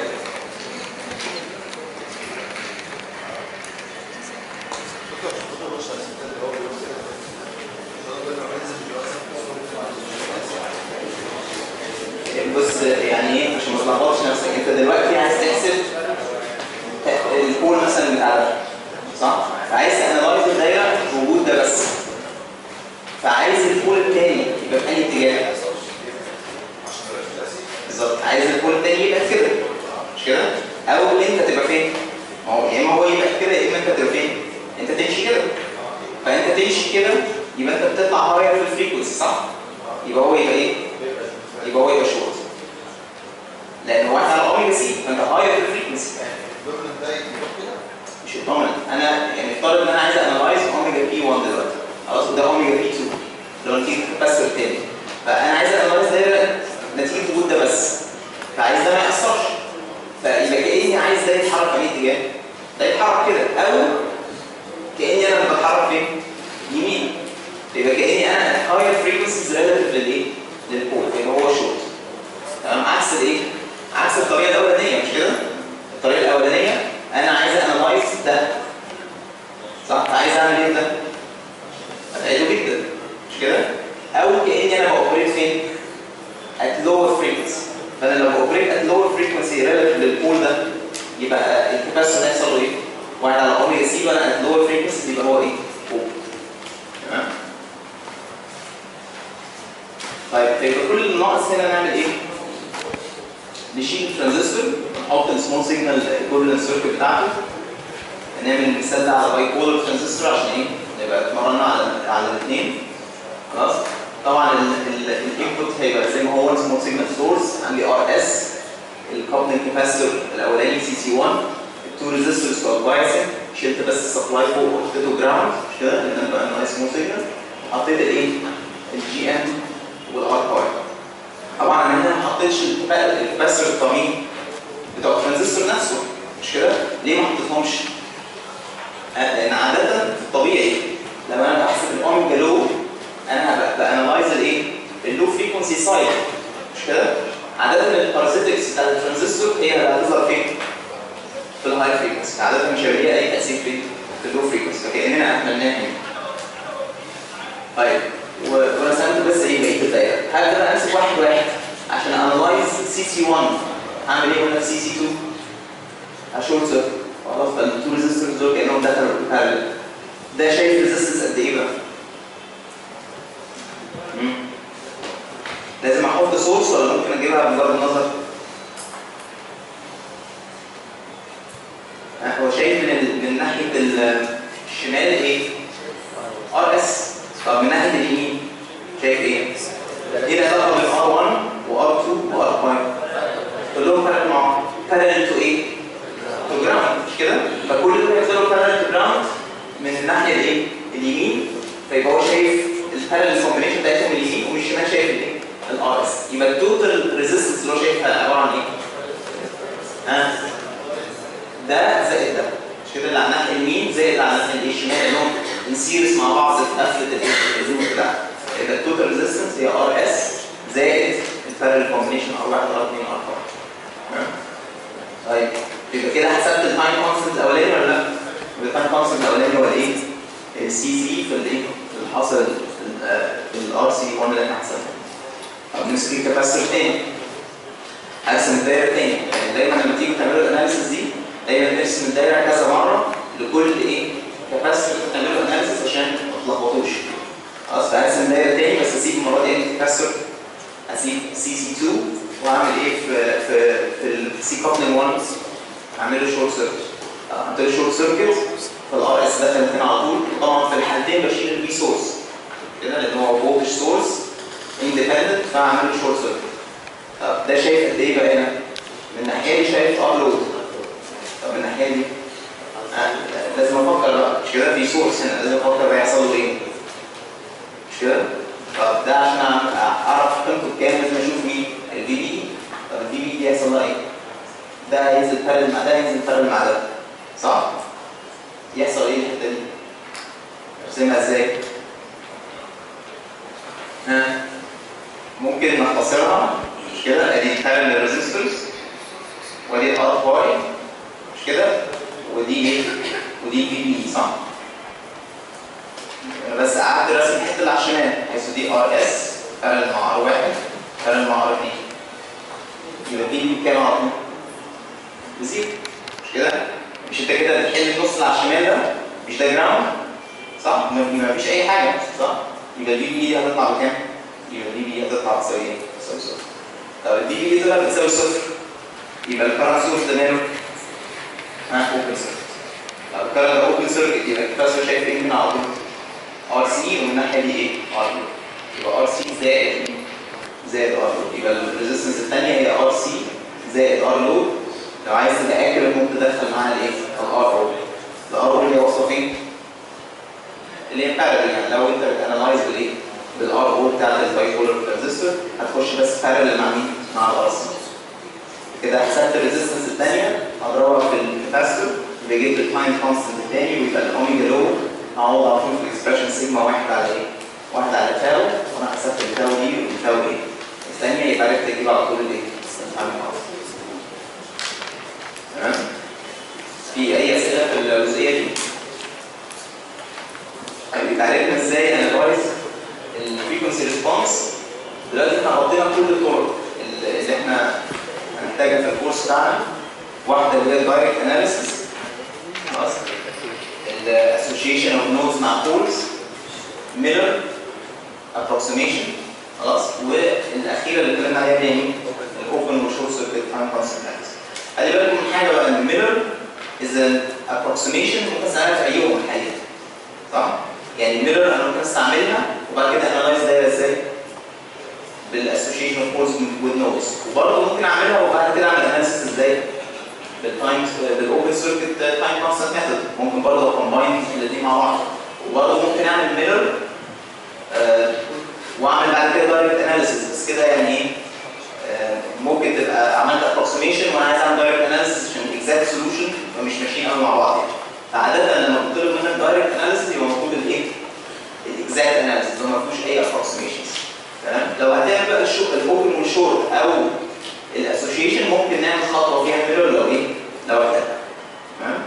بص يعني ايه عشان ما تلخبطش نفسك انت دلوقتي عايز تحسب البول مثلا بتاع ده صح؟ فعايز تانلايز الدايره وجود ده بس فعايز البول التاني يبقى في اي اتجاه بالظبط عايز البول التاني يبقى كده مش كده؟ او انت تبقى فين؟ ما هو يا اما هو يبقى كده يا اما انت تبقى فين؟ انت تمشي كده فانت تمشي كده يبقى انت بتطلع هاير في الفريكونسي صح؟ يبقى هو يبقى ايه؟ يبقى هو يبقى شورت لان هو احنا على اوميجا سي فانت هاير في الفريكونسي مش الدوميننت انا يعني افترض ان انا عايز انلايز اوميجا بي 1 دلوقتي خلاص وده اوميجا بي 2 لو نتيجه كاباسيتور تاني فانا عايز انلايز دايره نتيجه وجود ده بس فعايز ده ما ياثرش فيبقى كاني عايز ده يتحرك في اي اتجاه ده يتحرك كده او كاني انا اللي بتحرك فين؟ يمين يبقى كاني انا هاير فريكونسيز ريلاتيف للايه؟ للبول يبقى هو شورت تمام عكس الايه؟ عكس الطريقه الاولانيه مش كده؟ الطريقه الاولانيه انا عايز انلايز ده صح؟ عايز اعمل ايه ده؟ ابعده جدا مش كده؟ او كاني انا باوبريت فين؟ at lower frequency فانا لو باوبريت at lower frequency relative للبول ده يبقى الكاباسيتور هيحصل له ايه؟ واحد على اوميجا سي وانا at lower frequency يبقى هو ايه؟ فوق تمام؟ طيب يبقى كل اللي ناقص هنا نعمل ايه؟ نشيل الترانزستور نحط السمول سيجنال ايكوفالنت سيركت بتاعته نعمل المثال ده على باي بولر ترانزستور عشان ايه؟ نبقى اتمرنا على على الاثنين خلاص؟ طبعا الانبوت هيبقى زي ما هو سمول سيجنال سورس عندي ار اس الكابلنج كاباسيتور الاولاني سي سي 1 التو ريزيستورز بتوع البايسنج شلت بس السبلاي فوق وحطيته جراوند مش كده؟ لان انا بقى سمول سيجنال حطيت الايه؟ الجي ام والار باور طبعا انا هنا ما حطيتش الكباسيتور الطمين بتوع الترانزستور نفسه مش كده؟ ليه ما حطيتهمش؟ آه، لان عاده في الطبيعي لما انا بحسب الاوميجا لو انا بانلايز الايه؟ اللو فريكونسي سايد مش كده؟ عاده البارازيتكس بتاعت الترانزستور هي اللي هتظهر فين؟ في الهاي فريكونسي عاده مش هيبقى ليها اي تاثير فين؟ في اللو فريكونسي فكاننا اهملناها هنا طيب و- ورسمت بس ايه بقيه الدايره هبدا بقى امسك واحد واحد عشان انلايز سي سي 1 هعمل ايه هنا في سي سي 2 هشورت سيركت خلاص فالتو ريزيستورز دول كانهم دخلوا بارل ده شايف ريزيستنس قد ايه بقى؟ مم. لازم احط سورس ولا ممكن اجيبها بمجرد النظر؟ ها، هو شايف من ال... من ناحيه ال- الشمال ايه؟ ار اس طب من ناحيه اليمين شايف ايه؟ ايه العلاقه بين ار1 وار2 وار5 كلهم بارل مع بعض بارل تو ايه؟ تو جراوند مش كده؟ فكل دول يفضلوا بارل تو جراوند من الناحيه الايه؟ اليمين فيبقى هو شايف البارل كومبينيشن بتاعتهم اليمين ومن الشمال شايف الايه؟ الار اس يبقى التوتال ريزيستنس اللي هو شايفها عباره عن ايه؟ ها؟ ده زائد ده مش كده اللي على الناحيه اليمين زائد اللي على الناحيه الشمال لانهم انسيرس مع بعض في قفله الايه؟ الزوم بتاعها يبقى التوتال ريزيستنس هي ار اس زائد البارل كومبينيشن ار 1 ار 2 ار 4 طيب يبقى كده حسبت التايم كونستنت الاولاني ولا لا؟ يبقى التايم كونستنت الاولاني هو الايه؟ السي سي في الايه؟ في الحاصل الار سي 1 اللي احنا حسبناه. طب نمسك الكاباسيتور تاني. ارسم الدايره تاني، يعني دايما لما تيجي تعملوا الاناليسيس دي دايما نرسم الدايره كذا مره لكل ايه؟ كاباسيتور تعملوا اناليسيس عشان ما تلخبطوش. خلاص فهرسم دايره تاني بس اسيب المره دي الكاباسيتور اسيب سي سي 2 واعمل ايه في في في السي كابلنج 1 اعمل له شورت سيركت اعمل له شورت سيركت فالار اس دخل هنا على طول طبعا في الحالتين بشيل البي سورس كده لان هو فولتج سورس اندبندنت فاعمل له شورت سيركت طب ده شايف قد ايه بقى هنا؟ من الناحيه دي شايف ار لود طب من الناحيه دي آه، لازم افكر بقى مش كده في سورس هنا لازم افكر بقى يحصل له ايه؟ مش كده؟ طب ده عشان أعرف- اعرف قيمته بكام لازم اشوف مين؟ الفي بي طب الفي بي دي هيحصل لها ايه؟ ده هينزل بارل مع ده هينزل بارل مع ده صح؟ يحصل ايه الحته دي؟ ارسمها ازاي؟ ها؟ ممكن نختصرها مش كده ادي parallel resistors ودي ار باي مش كده ودي ايه ودي بي بي صح انا بس قعدت راسم الحته اللي على الشمال حيث دي ار اس parallel مع ار واحد parallel مع ار اثنين يبقى بي بي بكام على طول؟ بزيرو مش كده؟ مش انت كده بتحل النص اللي على الشمال ده مش ده جراوند صح؟ ما ما فيش اي حاجه صح؟ يبقى البي بي دي هتطلع بكام؟ يبقى البي بي هتطلع تساوي ايه؟ تساوي صفر طب البي بي دي طلعت بتساوي صفر يبقى الكرنت سورس ده ماله؟ ها اوبن سيركت طب الكرنت ده اوبن سيركت يبقى الكباسيتور شايف ايه من على طول؟ ار سي ومن الناحيه دي ايه؟ ار بي يبقى ار سي زائد زائد ار لود يبقى الريزستنس الثانيه هي ار سي زائد ار لود لو عايز تبقى اكيوريت ممكن تدخل معاها الايه؟ الار او الار او اللي هي واصله فين؟ اللي هي بارل يعني لو انت بتانلايز بالايه؟ بالار او بتاعت البايبولر ترانزستور هتخش بس بارل مع مين؟ مع الار سي كده حسبت الريزستنس الثانيه هضربها في الكاباسيتور يبقى جبت التايم كونستنت الثاني ويبقى الاوميجا لو اعوض على طول في الاكسبريشن سيجما واحد على ايه؟ واحد على تاو وانا حسبت التاو دي والتاو ايه؟ الثانيه يبقى عرفت اجيب على طول الايه؟ التايم كونستنت تمام؟ في اي اسئله في الجزئيه دي؟ طيب يبقى عرفنا ازاي انالايز الفريكونسي ريسبونس دلوقتي احنا حطينا كل الطرق اللي احنا هنحتاجها في الكورس بتاعنا واحده اللي هي الدايركت اناليسيس خلاص الاسوشيشن اوف نودز مع بولز ميلر ابروكسيميشن خلاص والاخيره اللي اتكلمنا عليها تاني الاوبن وشورت سيركت تايم كونسنت خلي بالكم من حاجه بقى ان ميلر از ان ابروكسيميشن ممكن استعملها في ايهم الحقيقه صح؟ يعني ميلر انا ممكن استعملها وبعد كده انالايز دايره ازاي؟ بالاسوشيشن اوف بولز وذ نودز وبرضه ممكن اعملها وبعد كده اعمل اناليسيس ازاي؟ بالتايم بالاوبن سيركت تايم كونستنت ميثود ممكن برضه اكومباين الاثنين مع بعض وبرضه ممكن اعمل ميلر آه واعمل بعد كده دايركت اناليسيس بس كده يعني ايه آه ممكن تبقى عملت ابروكسيميشن وانا عايز اعمل دايركت اناليسيس عشان اكزاكت سولوشن فمش ماشيين قوي مع بعض يعني فعاده لما بطلب منك دايركت اناليسيس يبقى مطلوب الايه؟ الاكزاكت اناليسيس اللي هو ما فيهوش اي ابروكسيميشنز تمام لو هتعمل بقى الشو الاوبن والشورت او الاسوشيشن ممكن نعمل خطوه فيها ميرور لو ايه؟ لو احتاجنا تمام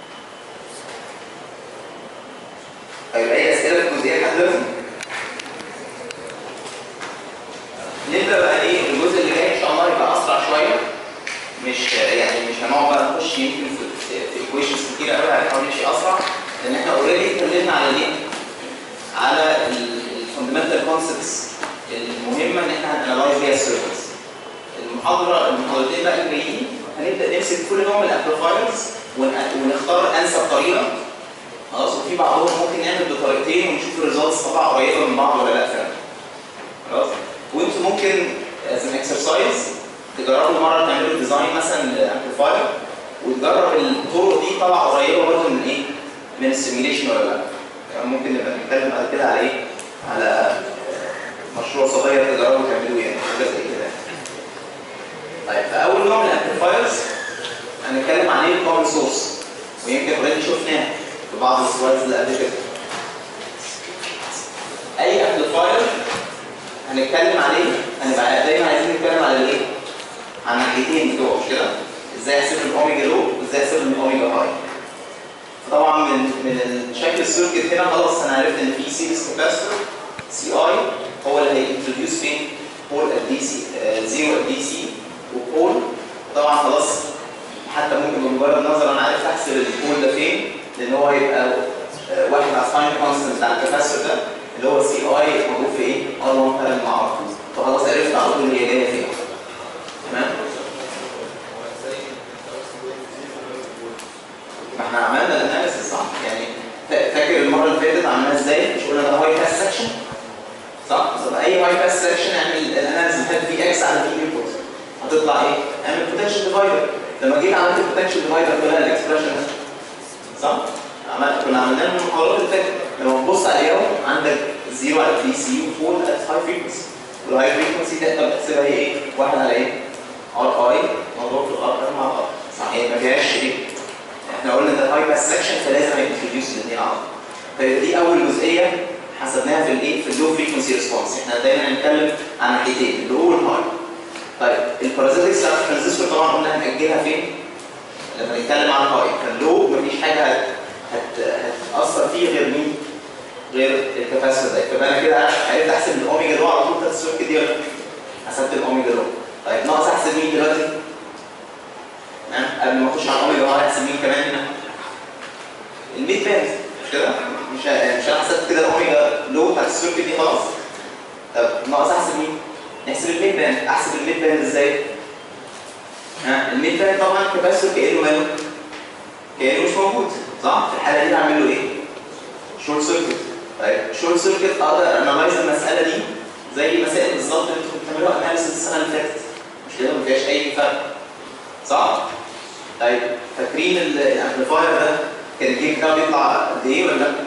طيب اي اسئله في الجزئيه لحد دلوقتي؟ نبدا بقى ايه الجزء اللي جاي ان شاء الله يبقى اسرع شويه مش يعني مش هنقعد بقى نخش يمكن في في ايكويشنز كتير قوي هنحاول نمشي اسرع لان احنا اوريدي اتكلمنا على ايه؟ على الفاندمنتال كونسبتس المهمه ان احنا هنانلايز بيها السيركتس المحاضره المحاضرتين بقى اللي جايين هنبدا نمسك كل نوع من الامبليفايرز ونختار انسب طريقه خلاص وفي بعضهم ممكن نعمل بطريقتين ونشوف الريزلتس طبعا قريبه من بعض ولا لا فعلا خلاص وانتوا ممكن از ان اكسرسايز تجربوا مره تعملوا ديزاين مثلا لامبليفاير وتجرب الطرق دي طالعه قريبه برضه من ايه؟ من السيميليشن ولا لا؟ يعني ممكن نبقى نتكلم بعد كده على ايه؟ على مشروع صغير تجربوا تعملوه يعني حاجه زي كده. طيب فاول نوع من الامبليفايرز هنتكلم عن ايه الكومن سورس ويمكن اوريدي شفناه في بعض السلايدز اللي قبل كده. اي امبليفاير هنتكلم عليه هنبقى دايما عايزين نتكلم على الايه؟ عن الناحيتين بتوعه مش كده؟ ازاي احسب الاوميجا لو وازاي احسب الاوميجا هاي. طبعا من من شكل السيركت هنا خلاص انا عرفت ان في سيريس كاباسيتور سي اي هو اللي هينتروديوس فين؟ بول الدي سي زيرو الدي سي وبول طبعا خلاص حتى ممكن بمجرد النظر انا عرفت احسب البول ده فين لان هو هيبقى آه، واحد على الساين كونستنت بتاع الكاباسيتور ده اللي هو سي اي موجود في ايه؟ ار 1 بارل مع ار 2 فخلاص عرفت على طول هي جايه فين تمام؟ ما احنا عملنا الاناليسيس صح؟ يعني فا- فاكر المره اللي فاتت عملناها ازاي؟ مش قلنا ده هاي باس سكشن؟ صح؟ طب اي هاي باس سكشن اعمل الاناليسيس هات في اكس على في انبوت هتطلع ايه؟ اعمل بوتنشال ديفايدر لما جيت عملت البوتنشال ديفايدر طلع الاكسبريشن ده صح؟ عملت كنا عملناه من المحاضرات اللي فاتت لما تبص عليهم عندك زيرو على 3 سي و4 ات هاي فريكونسي والهاي فريكونسي ده انت بتحسبها هي ايه؟ واحد على ايه؟ ار اي مضروب في الار مع الار صح هي ما فيهاش ايه؟ احنا قلنا ده هاي باس سكشن فلازم هينتروديوس الاثنين على بعض فيبقى دي اول جزئيه حسبناها في الايه؟ في اللو فريكونسي ريسبونس احنا دايما هنتكلم عن ناحيتين اللو والهاي طيب البارازيتكس بتاعت الترانزستور طبعا قلنا هنأجلها فين؟ لما نتكلم عن الهاي فاللو مفيش حاجه هت... هت... هتأثر فيه غير مين؟ غير الكاباسيتور ده فيبقى انا كده عرفت احسب الاوميجا لو على طول بتاعت السيركت دي ولا لأ؟ حسبت الاوميجا لو طيب ناقص احسب مين دلوقتي؟ تمام قبل ما اخش على الاوميجا لو احسب مين كمان هنا؟ الميد باند مش كده؟ مش ه- مش انا حسبت كده الاوميجا لو بتاعت السيركت دي خلاص طب ناقص احسب مين؟ نحسب الميد باند احسب الميد باند ازاي؟ ها الميد باند طبعا الكاباسيتور كانه ماله؟ كانه مش موجود صح؟ في الحاله دي هعمل له ايه؟ شورت سيركت طيب شورت سيركت اقدر انلايز المساله دي زي مسائل بالظبط اللي انتوا كنتوا بتعملوها اناليسيس السنه اللي فاتت مش كده ما فيهاش اي فرق صح؟ طيب فاكرين ال- الامبليفاير ده كان الجيم بتاعه بيطلع قد ايه ولا لا؟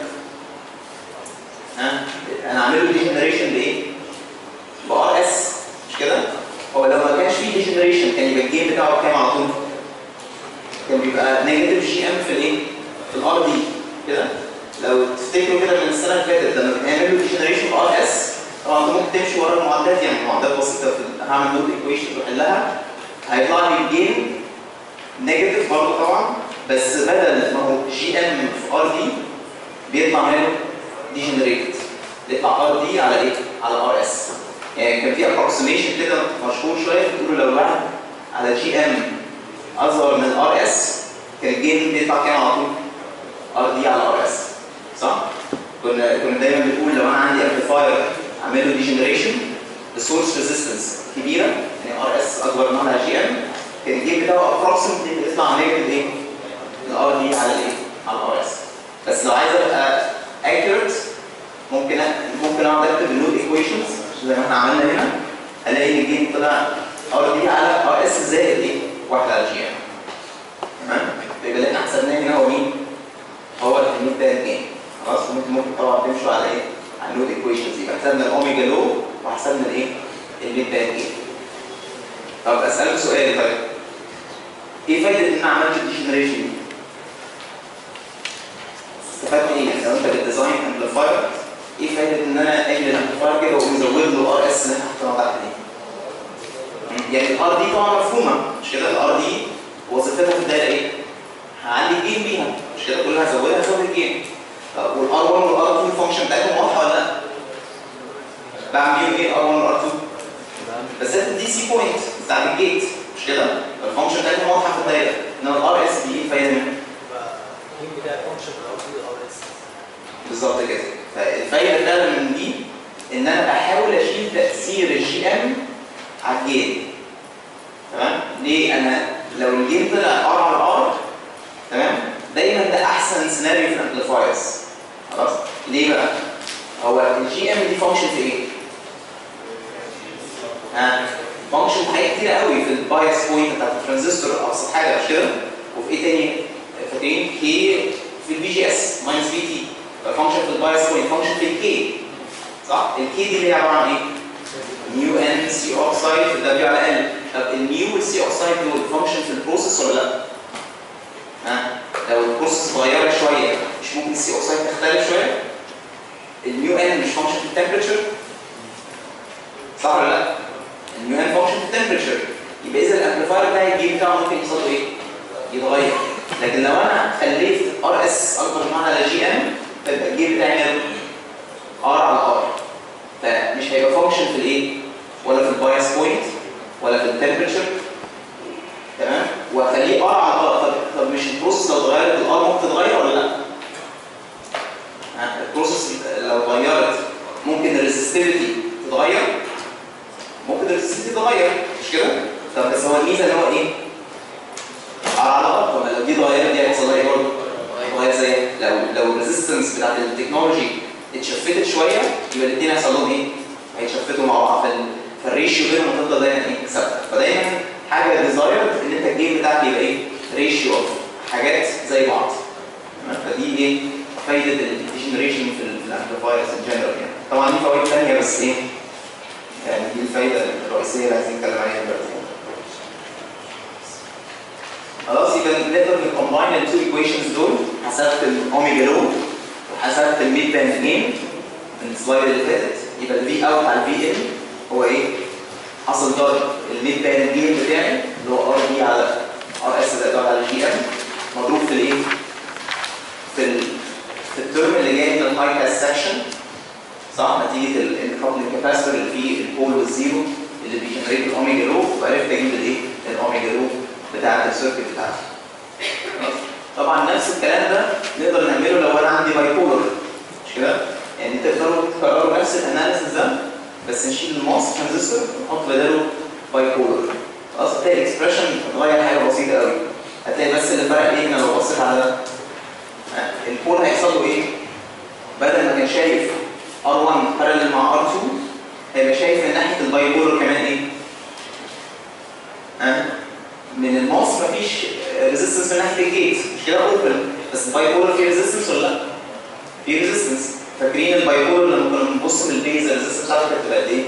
ها؟ انا عامل له ديجنريشن بايه؟ بار اس مش كده؟ هو لو ما كانش فيه ديجنريشن كان يبقى الجيم بتاعه بكام على طول؟ كان بيبقى نيجاتيف جي ام في الايه؟ في الار دي كده؟ لو تفتكروا كده من السنه اللي فاتت لما بنعمل له ديجنريشن بار اس طبعا انت ممكن تمشي ورا المعادلات يعني معادلات بسيطه في ال- هعمل نوت ايكويشن بحلها هيطلع لي الجيم نيجاتيف برضه طبعا بس بدل ما هو جي ام في ار دي بيطلع منه ديجنريتد بيطلع ار دي على ايه؟ على ار اس يعني كان في ابروكسيميشن كده مشهور شويه بتقولوا لو الواحد على جي ام اصغر من ار اس كان الجيم بيطلع كام على طول؟ ار دي على ار اس صح؟ كنا كنا دايما بنقول لو انا عندي امبليفاير اعمل له ديجنريشن السورس ريزيستنس كبيره يعني ار اس اكبر من على جي ام كان الجيم بتاعه ابروكسيمتلي بيطلع نيجاتيف ايه؟ الار دي على الايه؟ على الار اس بس لو عايز ابقى accurate ممكن أ- ممكن اقعد اكتب النود ايكويشنز زي ما احنا عملنا هنا الاقي ان الجيم طلع ار دي على ار اس زائد ايه؟ واحد على جي ام تمام؟ يبقى اللي احنا حسبناه هنا هو مين؟ هو النود ده جيم خلاص ممكن ممكن طبعا تمشوا على ايه؟ على النود ايكويشنز يبقى حسبنا الاوميجا لو وحسبنا الايه؟ الميد باند جيم طب اسالك سؤال طيب ايه فايده ان انا عملت الديجنريشن دي؟ استفدت ايه؟ يعني لو انت بتديزاين امبليفاير ايه فايده ان انا اجي الامبليفاير كده ومزود له ار اس اللي احنا حطيناه تحت دي؟ مم. يعني الار دي طبعا مفهومه مش كده؟ الار دي وظيفتها في الدايره ايه؟ هعلي الجيم بيها مش كده؟ كل ما هزودها هزود الجيم طب والار 1 والار 2 الفانكشن بتاعتهم واضحه ولا لا؟ بعمل بيهم ايه الار 1 والار 2؟ بس ده الدي سي بوينت بتاع الجيت مش كده؟ الفانكشن بتاعتهم واضحه في الدايره انما الار اس دي ايه الفايده منها؟ الجيم بتاع فانكشن او دي او اس بالظبط كده فالفايده فعلا من دي ان انا بحاول اشيل تاثير الجي ام على الجين تمام ليه انا لو الجين طلع ار على ار تمام دايما ده احسن سيناريو في الامبليفايرز خلاص ليه بقى هو الجي ام دي فانكشن في ايه ها فانكشن في حاجات كتير قوي في البايس بوينت بتاعت الترانزستور ابسط حاجه مش كده وفي ايه تاني فاكرين كي في البي جي اس ماينس بي تي فانكشن في البايس بوينت فانكشن في الكي صح الكي دي اللي هي عباره عن ايه نيو ان سي اوكسايد دبليو على ال طب النيو والسي اوكسايد دول فانكشن في البروسيس ولا لا ها لو البروسيس اتغيرت شويه مش ممكن السي اوكسايد تختلف شويه النيو ان مش فانكشن في التمبريتشر صح ولا لا النيو ان فانكشن في التمبريتشر يبقى اذا الامبليفاير بتاعي الجيم بتاعه ممكن يحصل له ايه يتغير لكن لو انا خليت ار اس اكبر من على جي ام تبقى الجيم بتاعي ماله ار على ار فمش هيبقى فانكشن في الايه ولا في البايس بوينت ولا في التمبريتشر تمام واخليه ار على ار طب, طب مش البروسيس لو اتغيرت الار ممكن تتغير ولا لا ها، البروسيس لو اتغيرت ممكن الريزستيفيتي تتغير ممكن الريزستيفيتي تتغير مش كده طب بس هو الميزه ان هو ايه ار على ار ولا لو دي اتغيرت دي هيحصل لها ايه برضه هيتغير زي لو لو الريزستنس بتاعت التكنولوجي اتشفتت شويه يبقى الاثنين هيحصل لهم ايه؟ هيتشفتوا مع بعض فال- فالريشيو بينهم هتفضل دايما ايه؟ ثابته فدايما حاجه ديزاير ان انت الجيم بتاعك يبقى ايه؟ ريشيو اوف حاجات زي بعض تمام؟ فدي ايه؟ فايده الديجنريشن في الامبليفايرز ان جنرال يعني طبعا دي فوائد ثانيه بس ايه؟ يعني دي الفايده الرئيسيه اللي عايزين نتكلم عليها دلوقتي خلاص يبقى نقدر نكومباين التو ايكويشنز دول حسبت الاوميجا لو وحسبت الميد باند جين من السلايد اللي فاتت يبقى الفي اوت على الفي ان هو ايه؟ حصل ضرب الميد بان جيم بتاعي اللي هو ار دي على ار اس زائد ار على جي ام مضروب في الايه؟ في ال في الترم اللي جاي من الهاي باس سكشن صح نتيجه الكابلنج كاباسيتور اللي فيه البول والزيرو اللي بيجنريت الاوميجا لو وعرفت اجيب الايه؟ الاوميجا لو بتاعت السيركت بتاعتي خلاص؟ طبعا نفس الكلام ده نقدر نعمله لو انا عندي باي بولر مش كده؟ يعني تقدروا تكرروا نفس الاناليسيس ده بس نشيل الماس ترانزستور ونحط بداله باي بولر خلاص هتلاقي الاكسبريشن اتغير حاجه بسيطه قوي هتلاقي بس اللي فرق ايه هنا لو بصيت على ده ها، البول هيحصل له ايه؟ بدل ما كان شايف R1 بارلل مع R2 هيبقى شايف من ناحيه الباي بولر كمان ايه؟ ها؟ من الماس مفيش ريزيستنس من ناحيه الجيت مش كده اوبن بس الباي بولر فيه ريزيستنس ولا لا؟ في ريزيستنس فاكرين الباي بولر لما كنا بنبص من البيز الريزيستنس بتاعته كانت بتبقى قد ايه؟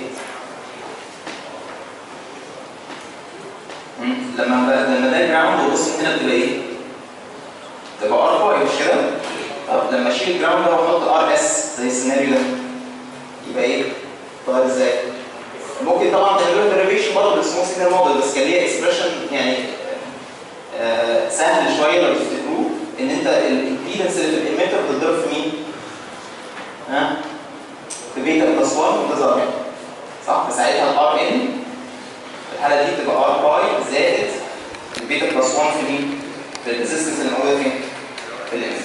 مم. لما بقى لما ده جراوند وبص هنا بتبقى ايه؟ تبقى ار باي مش كده؟ طب لما اشيل الجراوند ده واحط ار اس زي السيناريو ده يبقى ايه؟ طيب ازاي؟ ممكن طبعا تعملوا ديريفيشن برضه بالسمول سيجنال موديل بس كان ليها اكسبريشن يعني آه سهل شويه لو تفتكروه ان انت الامبيدنس اللي في الاميتر بتضرب في مين؟ ها؟ في بيتا بلس 1 وده ظاهر صح؟ فساعتها الار ان في الحاله دي تبقى ار باي زائد البيتا بلس 1 في مين؟ في الريزستنس اللي موجوده فين؟ في الانس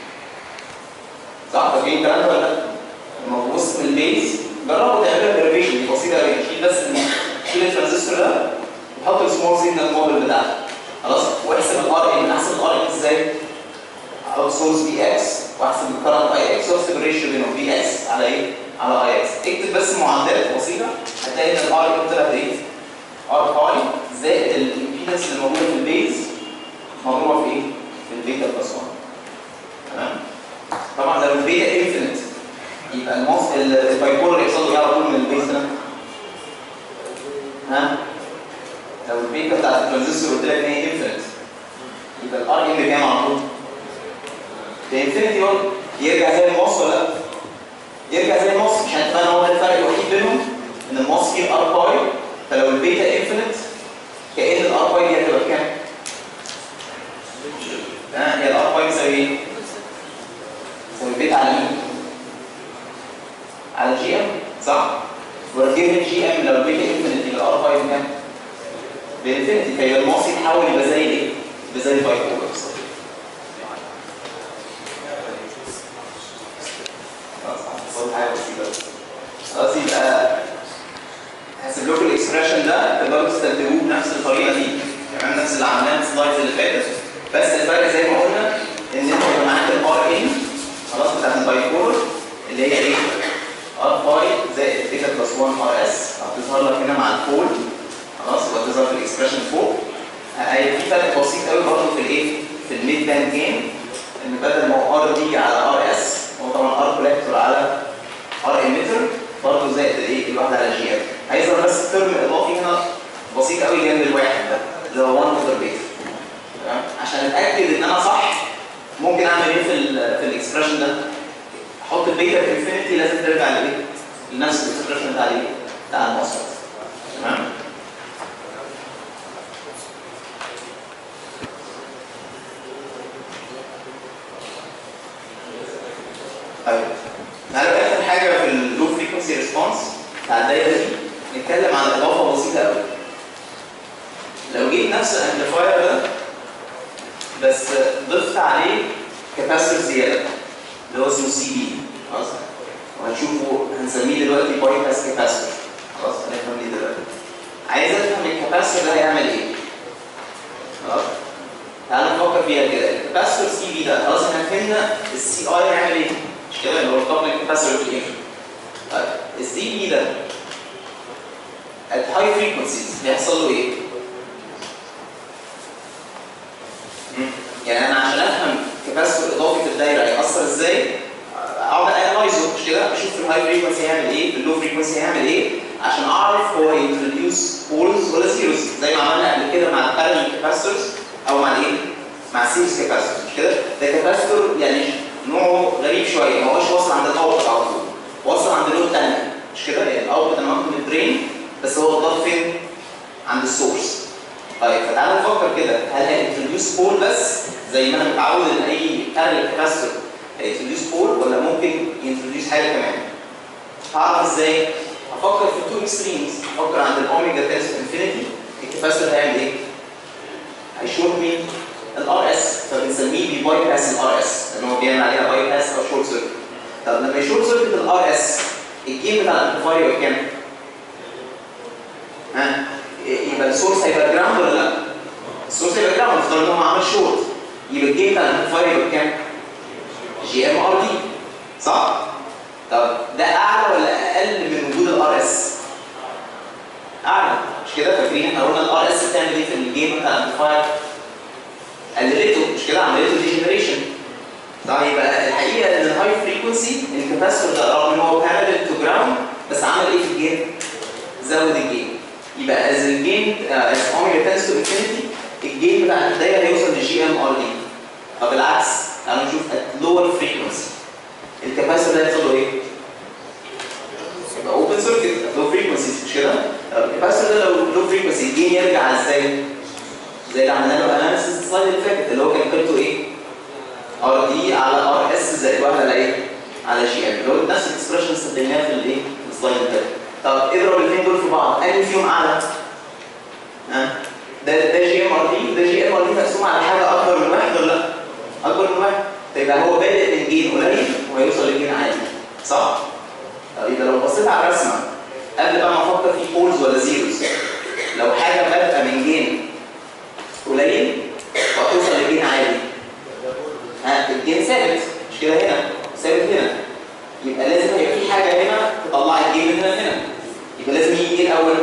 صح؟ فاكرين الكلام ده ولا لا؟ لما تبص من البيز جربوا تعملوا ديريفيشن دي بسيطه قوي شيل بس شيل الترانزستور ده وحط السمول سيجنال موديل بتاعته خلاص واحسب الار ان احسب الار ان ازاي؟ اوت سورس بي اكس واحسب الكرنت اي اكس واحسب الريشيو بينهم بي اكس على ايه؟ على اي اكس اكتب بس معدلات بسيطه هتلاقي ان الار ان طلعت ايه؟ ار باي زائد الامبيدنس اللي موجوده في البيز مضروبه في ايه؟ في البيتا بلس 1 تمام؟ طبعا لو البيتا انفينيت يبقى الموس البايبولر يحصل له ايه على طول من البيز ده؟ ها؟ لو البيتا بتاعت الترانزستور قلت لك ان هي انفينيت يبقى الار ان بكام على طول؟ بانفينيتي برضه يرجع زي الماس ولا لا؟ يرجع زي الماس مش هنتمنى هو ده الفرق الوحيد بينهم ان الماس فيه ار باي فلو البيتا انفينيت كأن الار باي دي هتبقى بكام؟ ها هي الار باي بتساوي ايه؟ بتساوي البيتا على مين؟ على جي ام صح؟ ولو جيفن جي ام لو البيتا انفينيت يبقى الار باي بكام؟ بانفينيتي فيبقى الماس يتحول يبقى زي الايه؟ يبقى زي الباي بولر بالظبط خلاص هنحصل حاجه بسيطه خلاص يبقى هسيب لكم الاكسبريشن ده تقدروا تستخدموه بنفس الطريقه دي تمام نفس اللي عملناه في السلايدز اللي فاتت بس الفرق زي ما قلنا ان انت يبقى معاك الار ان خلاص بتاعت البايبولر اللي هي ايه؟ ار باي زائد بيتا بلس 1 ار اس هتظهر لك هنا مع الفول خلاص وهتظهر في الاكسبريشن فوق هيبقى في فرق بسيط قوي برضه في الايه؟ في الميد باند جيم ان بدل ما هو ار دي على ار اس هو طبعا ار كولكتور على ار ايميتر برضه زائد الايه؟ الواحده على جي ام هيظهر بس ترم اضافي هنا بسيط قوي جنب الواحد ده اللي هو 1 اوفر بيتا تمام عشان اتاكد ان انا صح ممكن اعمل ايه في ال في الاكسبريشن ده؟ احط البيتا في انفينيتي لازم ترجع لايه؟ لنفس الاكسبريشن بتاع الايه؟ بتاع الموصل تمام؟ طيب تعالوا اخر حاجه في اللو فريكونسي ريسبونس بتاع الدايره دي نتكلم عن اضافه بسيطه قوي لو جيت نفس الامبليفاير ده بس ضفت عليه كاباسيتور زياده اللي هو اسمه سي بي خلاص وهنشوفه هنسميه دلوقتي باي باس كاباسيتور خلاص هنفهم ليه دلوقتي عايز افهم الكاباسيتور ده هيعمل ايه خلاص تعالى نفكر فيها كده الكاباسيتور سي بي ده خلاص احنا فهمنا السي اي هيعمل ايه مش كده اللي هو الكابل كاباسيتور في الانفر طيب السي بي ده at high frequencies بيحصل له ايه؟ مم. يعني انا عشان افهم كاباسيتور اضافي في الدايره هيأثر ازاي اقعد انالايزه مش كده اشوف في الهاي فريكونسي هيعمل ايه في اللو فريكونسي هيعمل ايه عشان اعرف هو هينتروديوس بولز ولا زيروز زي ما عملنا قبل كده مع البارallel كاباسيتورز او مع الايه؟ مع السيريز كاباسيتور مش كده؟ ده كاباسيتور يعني نوعه غريب شويه ما هوش واصل عند الاوتبوت على طول واصل عند لود ثانيه مش كده؟ يعني الاوتبوت انا واخده من الدرين بس هو اتضاف فين؟ عند السورس طيب فتعالى نفكر كده هل هينتروديوس بول بس زي ما انا متعود ان اي بارل كاباسيتور هينتروديوس بول ولا ممكن ينتروديوس حاجه كمان هعرف ازاي افكر في تو اكستريمز افكر عند الاوميجا تنس انفينيتي الكاباسيتور هيعمل ايه هيشورت مين الار اس فبنسميه بي باي باس الار اس لان هو بيعمل عليها باي باس او شورت سيركت طب لما يشورت سيركت الار اس الجيم بتاع الامبليفاير يبقى كام؟ ها يبقى السورس هيبقى جراوند ولا لا؟ السورس هيبقى جراوند افترض ان هو عمل شورت يبقى الجيم بتاع الامبليفاير يبقى كام؟ جي ام ار دي صح؟ طب ده اعلى ولا اقل من وجود الار اس؟ اعلى مش كده فاكرين احنا قلنا الار اس بتعمل ايه في الجيم بتاع الامبليفاير؟ قللته مش كده عملته ديجنريشن طيب يبقى الحقيقه ان الهاي فريكونسي الكاباسيتور ده رغم ان هو بارلل تو جراوند بس عمل ايه في الجيم؟ زود الجيم يبقى از الجيم از اوميجا تنس تو انفينيتي الجيم بتاع الدايره هيوصل لجي ام ار دي طب بالعكس تعالوا نشوف ات لور فريكونسي الكاباسيتور ده هيحصل له ايه؟ يبقى اوبن سيركت لو فريكونسي مش كده؟ طب الكاباسيتور ده لو لو فريكونسي الجيم يرجع ازاي؟ زي اللي عملنا له اناليسيس السلايد اللي فاتت اللي هو كان قيمته ايه؟ ار دي على ار اس زائد واحد على ايه؟ على جي ام اللي هو نفس الاكسبريشن استخدمناها في الايه؟ في السلايد اللي فات طب اضرب الاثنين دول في بعض انهي فيهم اعلى؟ ها؟ ده ده جي ام ار دي ده جي ام ار دي مقسوم على حاجه اكبر من واحد ولا لا؟ اكبر من واحد فيبقى هو بادئ من جين قليل وهيوصل لجين عالي صح؟ طب يبقى لو بصيت على الرسمه قبل بقى ما افكر في بولز ولا زيروز لو حاجه بادئه من جين قليل وهتوصل لجين عالي ها الجين ثابت مش كده هنا ثابت هنا يبقى لازم هيبقى في حاجه هنا تطلع الجين من هنا لهنا يبقى لازم يجي ايه الاول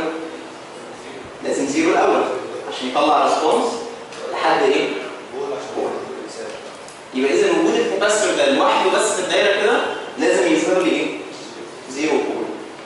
لازم زيرو الاول عشان يطلع ريسبونس لحد ايه فوق. يبقى اذا وجود الكاباسيتور ده لوحده بس في الدايره كده لازم يظهر لي ايه زيرو بول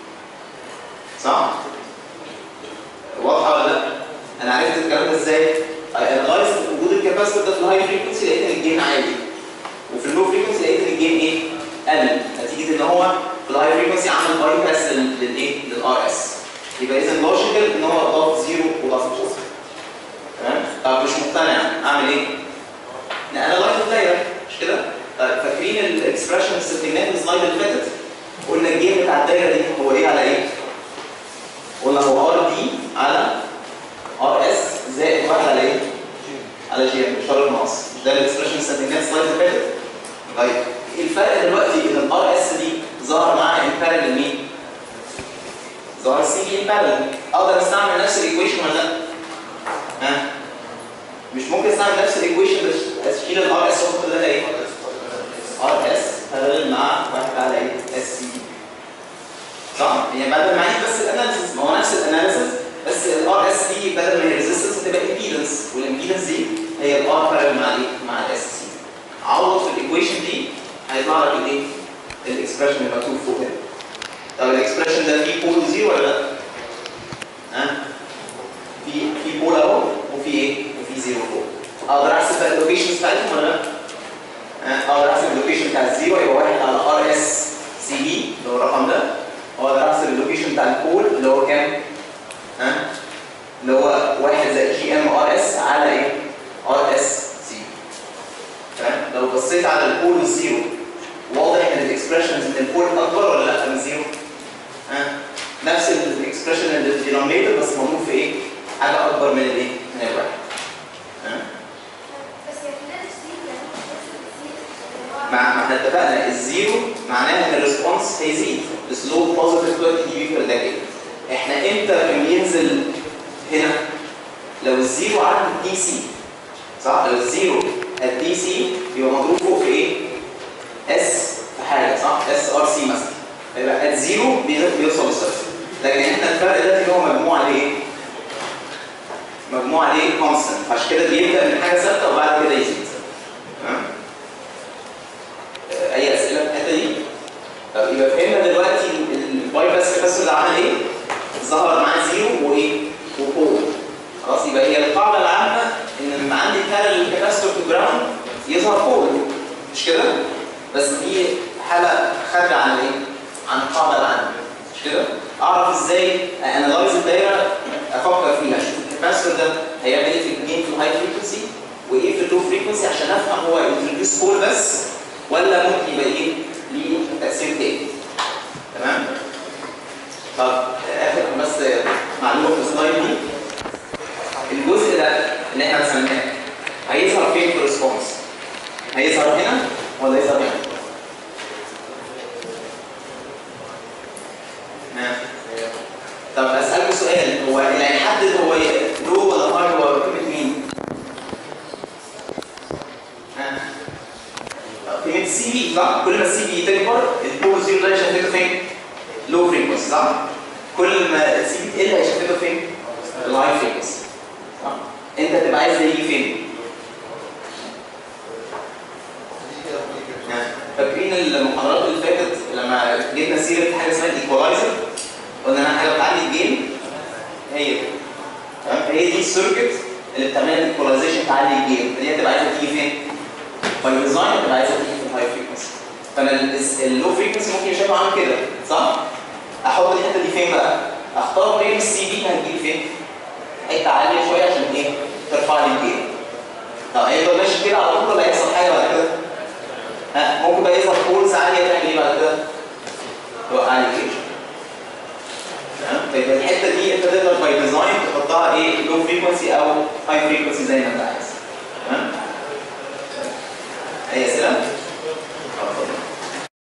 صح واضحه ولا لا انا عرفت الكلام ده ازاي انا غايز وجود الكاباسيتور ده في الهاي فريكونسي لقيت ان الجين عالي وفي اللو فريكونسي لقيت ان الجين ايه قل نتيجه ان هو في الهاي فريكونسي عمل باي باس للايه للار اس يبقى اذا لوجيكال ان هو ضاف زيرو وضاف بوز تمام طب مش مقتنع اعمل ايه نانلايز الدايره مش كده طيب فاكرين الاكسبريشن اللي استخدمناه في السلايد اللي فاتت قلنا الجيم بتاع الدايره دي هو ايه على ايه قلنا هو ار دي على ار اس زائد واحد على ايه على جي ام اشاره ناقص مش ده الاكسبريشن اللي استخدمناه في السلايد اللي فاتت طيب الفرق دلوقتي ان الار اس دي ظهر مع امبارل مين ظهر سي بي امبارل اقدر استعمل نفس الايكويشن ولا لا ها مش ممكن استعمل نفس الايكويشن بس اشيل الار اس واحط ده ايه ار اس بارل مع واحد على ايه اس سي صح يعني بدل ما اعيد بس الاناليسيس ما هو نفس الاناليسيس بس الار اس دي بدل ما هي ريزيستنس هتبقى امبيدنس والامبيدنس دي هي الار بارل مع الايه مع الاس سي عوض في الايكويشن دي هيطلع لك الايه الاكسبريشن اللي مكتوب فوق هنا طب الاكسبريشن ده فيه بول زيرو ولا لا؟ ها؟ في في بول اهو وفي ايه؟ وفي زيرو فوق اقدر احسب بقى اللوكيشنز بتاعتهم ولا لا؟ ها؟ اقدر احسب اللوكيشن بتاع الزيرو يبقى واحد على ار اس سي بي اللي هو الرقم ده واقدر احسب اللوكيشن بتاع البول اللي هو كام؟ ها؟ اللي هو واحد زائد جي ام ار اس على ايه؟ ار اس سي تمام؟ لو بصيت على البول الزيرو واضح ان الاكسبريشنز ان البول اكبر ولا لا من زيرو؟ ها؟ نفس الاكسبريشن اللي في الدينومينيتور بس موجود في ايه؟ حاجه اكبر من الايه؟ من الواحد. ها؟ بس هي في نفس السين يعني نفس السين مع ما احنا اتفقنا الزيرو معناها ان الريسبونس هيزيد سلو بوزيتيف 20 دي بي بير ديكيد احنا امتى كان ينزل هنا؟ لو الزيرو عند دي سي صح؟ لو الزيرو الدي سي بيبقى مضروب فوق في ايه؟ اس في حاجه صح؟ اس ار سي مثلا يبقى الزيرو بيوصل للصفر لكن احنا الفرق ده اللي هو مجموع عليه ايه؟ مجموع عليه كونستنت عشان كده بيبدا من حاجه ثابته وبعد كده يزيد تمام؟ آه، اي اسئله في الحته دي؟ طب يبقى فهمنا دلوقتي الباي باس كاباسيتور ده عمل ايه؟ ظهر معاه زيرو وايه؟ وفوق خلاص يبقى هي القاعده العامه ان لما عندي بارل كاباسيتور تو جراوند يظهر فوق مش كده؟ بس دي حاله خارجه عن الايه؟ عن القاعده العامه مش كده؟ اعرف ازاي انالايز الدايره افكر فيها اشوف الكاباسيتور ده هيعمل ايه في الجين في الهاي فريكونسي وايه في اللو فريكونسي عشان افهم هو انتروديوس كول بس ولا ممكن يبقى ايه ليه تاثير تاني تمام طب اخر بس معلومه في السلايد دي الجزء ده اللي احنا رسمناه هيظهر فين في الريسبونس هيظهر هنا ولا يظهر هنا نعم طب اسالكم سؤال هو اللي هيحدد هو لو ولا هاي هو قيمه مين؟ ها؟ طب قيمه السي بي صح؟ كل ما السي بي تكبر البو زيرو ده هيشفته فين؟ لو فريكونسي صح؟ كل ما السي بي تقل هيشفته فين؟ الهاي فريكونسي صح؟ انت تبقى عايز ده يجي فين؟ ها؟ فاكرين المحاضرات اللي فاتت لما جبنا سيره حاجه اسمها الايكولايزر قلنا انا حاجه بتعلي الجيم هي دي. تمام هي دي السيركت اللي بتعمل الايكولايزيشن تعلي الجيم دي هتبقى عايزه تيجي فين؟ باي ديزاين هتبقى عايزه تيجي في الهاي فريكونسي فانا اللو فريكونسي ممكن يشبه عامل كده صح؟ احط الحته دي فين بقى؟ اختار قيم السي بي هتجيلي فين؟ حته عاليه شويه عشان ايه؟ ترفع لي الجيم طب هيفضل ماشي كده على طول ولا هيحصل حاجه بعد كده؟ ها ممكن بقى يظهر كولز عاليه تعمل ايه بعد كده؟ توقع لي الجيم تمام فيبقى الحته دي انت تقدر باي ديزاين تحطها ايه لو فريكونسي او هاي فريكونسي زي ما انت عايز